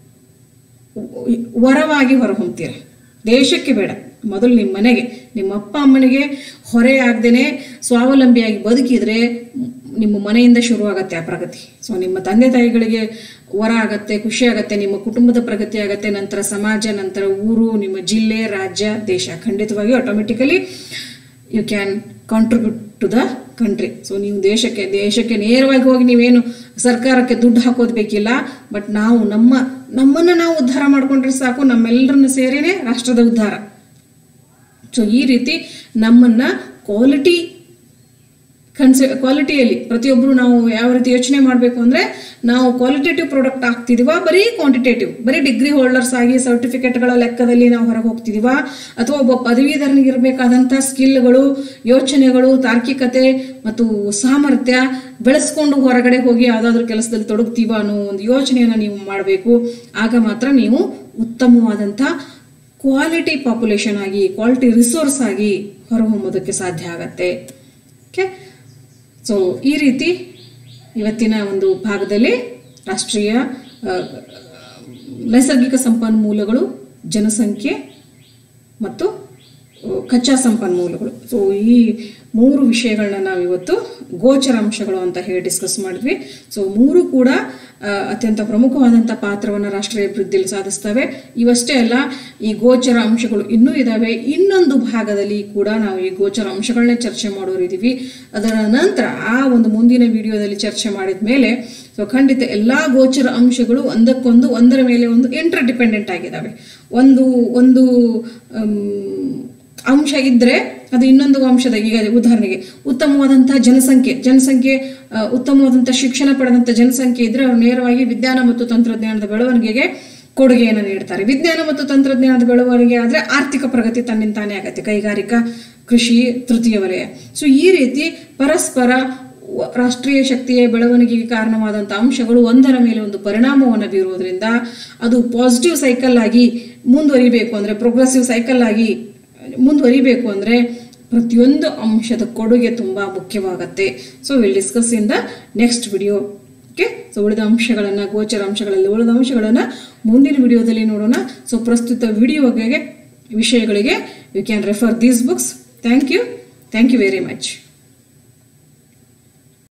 ವರವಾಗಿ ಹೊರಹೊಮ್ತೀರ ದೇಶಕ್ಕೆ ಬೇಡ ಮೊದಲು ನಿಮ್ಮ ಮನೆಗೆ ನಿಮ್ಮ ಅಪ್ಪ ಅಮ್ಮನಿಗೆ ಹೊರೆ ಆಗ್ದೇನೆ ಸ್ವಾವಲಂಬಿಯಾಗಿ ಬದುಕಿದ್ರೆ ನಿಮ್ಮ ಮನೆಯಿಂದ ಶುರುವಾಗತ್ತೆ ಆ ಪ್ರಗತಿ ಸೊ ನಿಮ್ಮ ತಂದೆ ತಾಯಿಗಳಿಗೆ ವರ ಆಗತ್ತೆ ಖುಷಿ ಆಗತ್ತೆ ನಿಮ್ಮ ಕುಟುಂಬದ ಪ್ರಗತಿ ಆಗತ್ತೆ ನಂತರ ಸಮಾಜ ನಂತರ ಊರು ನಿಮ್ಮ ಜಿಲ್ಲೆ ರಾಜ್ಯ ದೇಶ ಖಂಡಿತವಾಗಿ automatically you can contribute to the country so ನೀವು ದೇಶಕ್ಕೆ ದೇಶಕ್ಕೆ ನೇರವಾಗಿ ಹೋಗಿ ನೀವೇನು ಸರ್ಕಾರಕ್ಕೆ ದುಡ್ಡು ಹಾಕೋದು ಬೇಕಿಲ್ಲ ಬಟ್ ನಾವು ನಮ್ಮ ನಮ್ಮನ್ನು ನಾವು ಉದ್ಧಾರ ಮಾಡ್ಕೊಂಡ್ರೆ ಸಾಕು ನಮ್ಮೆಲ್ಲರನ್ನ ಸೇರಿನೇ ರಾಷ್ಟ್ರದ ಉದ್ಧಾರ ಸೊ ಈ ರೀತಿ ನಮ್ಮನ್ನ ಕ್ವಾಲಿಟಿ ಕನ್ಸೆ ಕ್ವಾಲಿಟಿಯಲ್ಲಿ ಪ್ರತಿಯೊಬ್ಬರು ನಾವು ಯಾವ ರೀತಿ ಯೋಚನೆ ಮಾಡಬೇಕು ಅಂದ್ರೆ ನಾವು ಕ್ವಾಲಿಟೇಟಿವ್ ಪ್ರಾಡಕ್ಟ್ ಆಗ್ತಿದೀವಾ ಬರೀ ಕ್ವಾಂಟಿಟೇಟಿವ್ ಬರೀ ಡಿಗ್ರಿ ಹೋಲ್ಡರ್ಸ್ ಆಗಿ ಸರ್ಟಿಫಿಕೇಟ್ಗಳ ಲೆಕ್ಕದಲ್ಲಿ ನಾವು ಹೊರಗೆ ಹೋಗ್ತಿದೀವಾ ಅಥವಾ ಒಬ್ಬ ಪದವೀಧರನಿಗೆ ಇರಬೇಕಾದಂಥ ಸ್ಕಿಲ್ಗಳು ಯೋಚನೆಗಳು ತಾರ್ಕಿಕತೆ ಮತ್ತು ಸಾಮರ್ಥ್ಯ ಬೆಳೆಸ್ಕೊಂಡು ಹೊರಗಡೆ ಹೋಗಿ ಯಾವುದಾದ್ರೂ ಕೆಲಸದಲ್ಲಿ ತೊಡಗ್ತೀವಾ ಅನ್ನೋ ಒಂದು ಯೋಚನೆಯನ್ನು ನೀವು ಮಾಡಬೇಕು ಆಗ ಮಾತ್ರ ನೀವು ಉತ್ತಮವಾದಂಥ ಕ್ವಾಲಿಟಿ ಪಾಪ್ಯುಲೇಷನ್ ಆಗಿ ಕ್ವಾಲಿಟಿ ರಿಸೋರ್ಸ್ ಆಗಿ ಹೊರಹೊಮ್ಮೋದಕ್ಕೆ ಸಾಧ್ಯ ಆಗತ್ತೆ ಓಕೆ ಸೊ ಈ ರೀತಿ ಇವತ್ತಿನ ಒಂದು ಭಾಗದಲ್ಲಿ ರಾಷ್ಟ್ರೀಯ ಆ, ನೈಸರ್ಗಿಕ ಸಂಪನ್ಮೂಲಗಳು ಜನಸಂಖ್ಯೆ ಮತ್ತು ಅಹ್, ಕಚ್ಚಾ ಸಂಪನ್ಮೂಲಗಳು ಸೊ ಈ ಮೂರು ವಿಷಯಗಳನ್ನ ನಾವು ಇವತ್ತು ಗೋಚರ ಅಂಶಗಳು ಅಂತ ಹೇಳಿ ಡಿಸ್ಕಸ್ ಮಾಡಿದ್ವಿ ಸೊ ಮೂರು ಕೂಡ ಅಹ್, ಅತ್ಯಂತ ಪ್ರಮುಖವಾದಂಥ ಪಾತ್ರವನ್ನು ರಾಷ್ಟ್ರೀಯ ಅಭಿವೃದ್ಧಿಯಲ್ಲಿ ಸಾಧಿಸ್ತವೆ ಇವಷ್ಟೇ ಅಲ್ಲ ಈ ಗೋಚರ ಅಂಶಗಳು ಇನ್ನೂ ಇದಾವೆ ಇನ್ನೊಂದು ಭಾಗದಲ್ಲಿ ಕೂಡ ನಾವು ಈ ಗೋಚರ ಅಂಶಗಳನ್ನೇ ಚರ್ಚೆ ಮಾಡೋರಿದ್ದೀವಿ ಅದರ ನಂತರ ಆ ಒಂದು ಮುಂದಿನ ವಿಡಿಯೋದಲ್ಲಿ ಚರ್ಚೆ ಮಾಡಿದ ಮೇಲೆ ಸೊ ಖಂಡಿತ ಎಲ್ಲಾ ಗೋಚರ ಅಂಶಗಳು ಒಂದಕ್ಕೊಂದು ಒಂದರ ಮೇಲೆ ಒಂದು ಇಂಟರ್ ಡಿಪೆಂಡೆಂಟ್ ಆಗಿದ್ದಾವೆ ಒಂದು ಒಂದು ಅಮ್, ಅಂಶ ಇದ್ರೆ ಅದು ಇನ್ನೊಂದು ಅಂಶದ ಈಗ ಉದಾಹರಣೆಗೆ ಉತ್ತಮವಾದಂತಹ ಜನಸಂಖ್ಯೆ ಜನಸಂಖ್ಯೆ ಆ, ಉತ್ತಮವಾದಂತಹ ಶಿಕ್ಷಣ ಪಡೆದಂತ ಜನಸಂಖ್ಯೆ ಇದ್ರೆ ಅವರು ನೇರವಾಗಿ ವಿಜ್ಞಾನ ಮತ್ತು ತಂತ್ರಜ್ಞಾನದ ಬೆಳವಣಿಗೆಗೆ ಕೊಡುಗೆಯನ್ನು ನೀಡ್ತಾರೆ ವಿಜ್ಞಾನ ಮತ್ತು ತಂತ್ರಜ್ಞಾನದ ಬೆಳವಣಿಗೆ ಆದ್ರೆ ಆರ್ಥಿಕ ಪ್ರಗತಿ ತನ್ನಿಂತಾನೇ ಆಗತ್ತೆ ಕೈಗಾರಿಕಾ ಕೃಷಿ ತೃತೀಯ ವಲಯ ಸೊ ಈ ರೀತಿ ಪರಸ್ಪರ ವ- ರಾಷ್ಟ್ರೀಯ ಶಕ್ತಿಯ ಬೆಳವಣಿಗೆಗೆ ಕಾರಣವಾದಂಥ ಅಂಶಗಳು ಒಂದರ ಮೇಲೆ ಒಂದು ಪರಿಣಾಮವನ್ನು ಬೀರುವುದರಿಂದ ಅದು ಪಾಸಿಟಿವ್ ಸೈಕಲ್ ಆಗಿ ಮುಂದುವರಿಬೇಕು ಅಂದ್ರೆ ಪ್ರೋಗ್ರೆಸಿವ್ ಸೈಕಲ್ ಆಗಿ ಮುಂದುವರಿಬೇಕು ಅಂದ್ರೆ ಪ್ರತಿಯೊಂದು ಅಂಶದ ಕೊಡುಗೆ ತುಂಬಾ ಮುಖ್ಯವಾಗತ್ತೆ so will discuss in the next video okay so ಉಳಿದ ಅಂಶಗಳನ್ನ ಗೋಚರ ಅಂಶಗಳಲ್ಲಿ ಉಳಿದ ಅಂಶಗಳನ್ನ ಮುಂದಿನ ವಿಡಿಯೋದಲ್ಲಿ ನೋಡೋಣ ಸೊ ಪ್ರಸ್ತುತ ವಿಡಿಯೋಗೆ ವಿಷಯಗಳಿಗೆ you can refer these books thank you thank you very much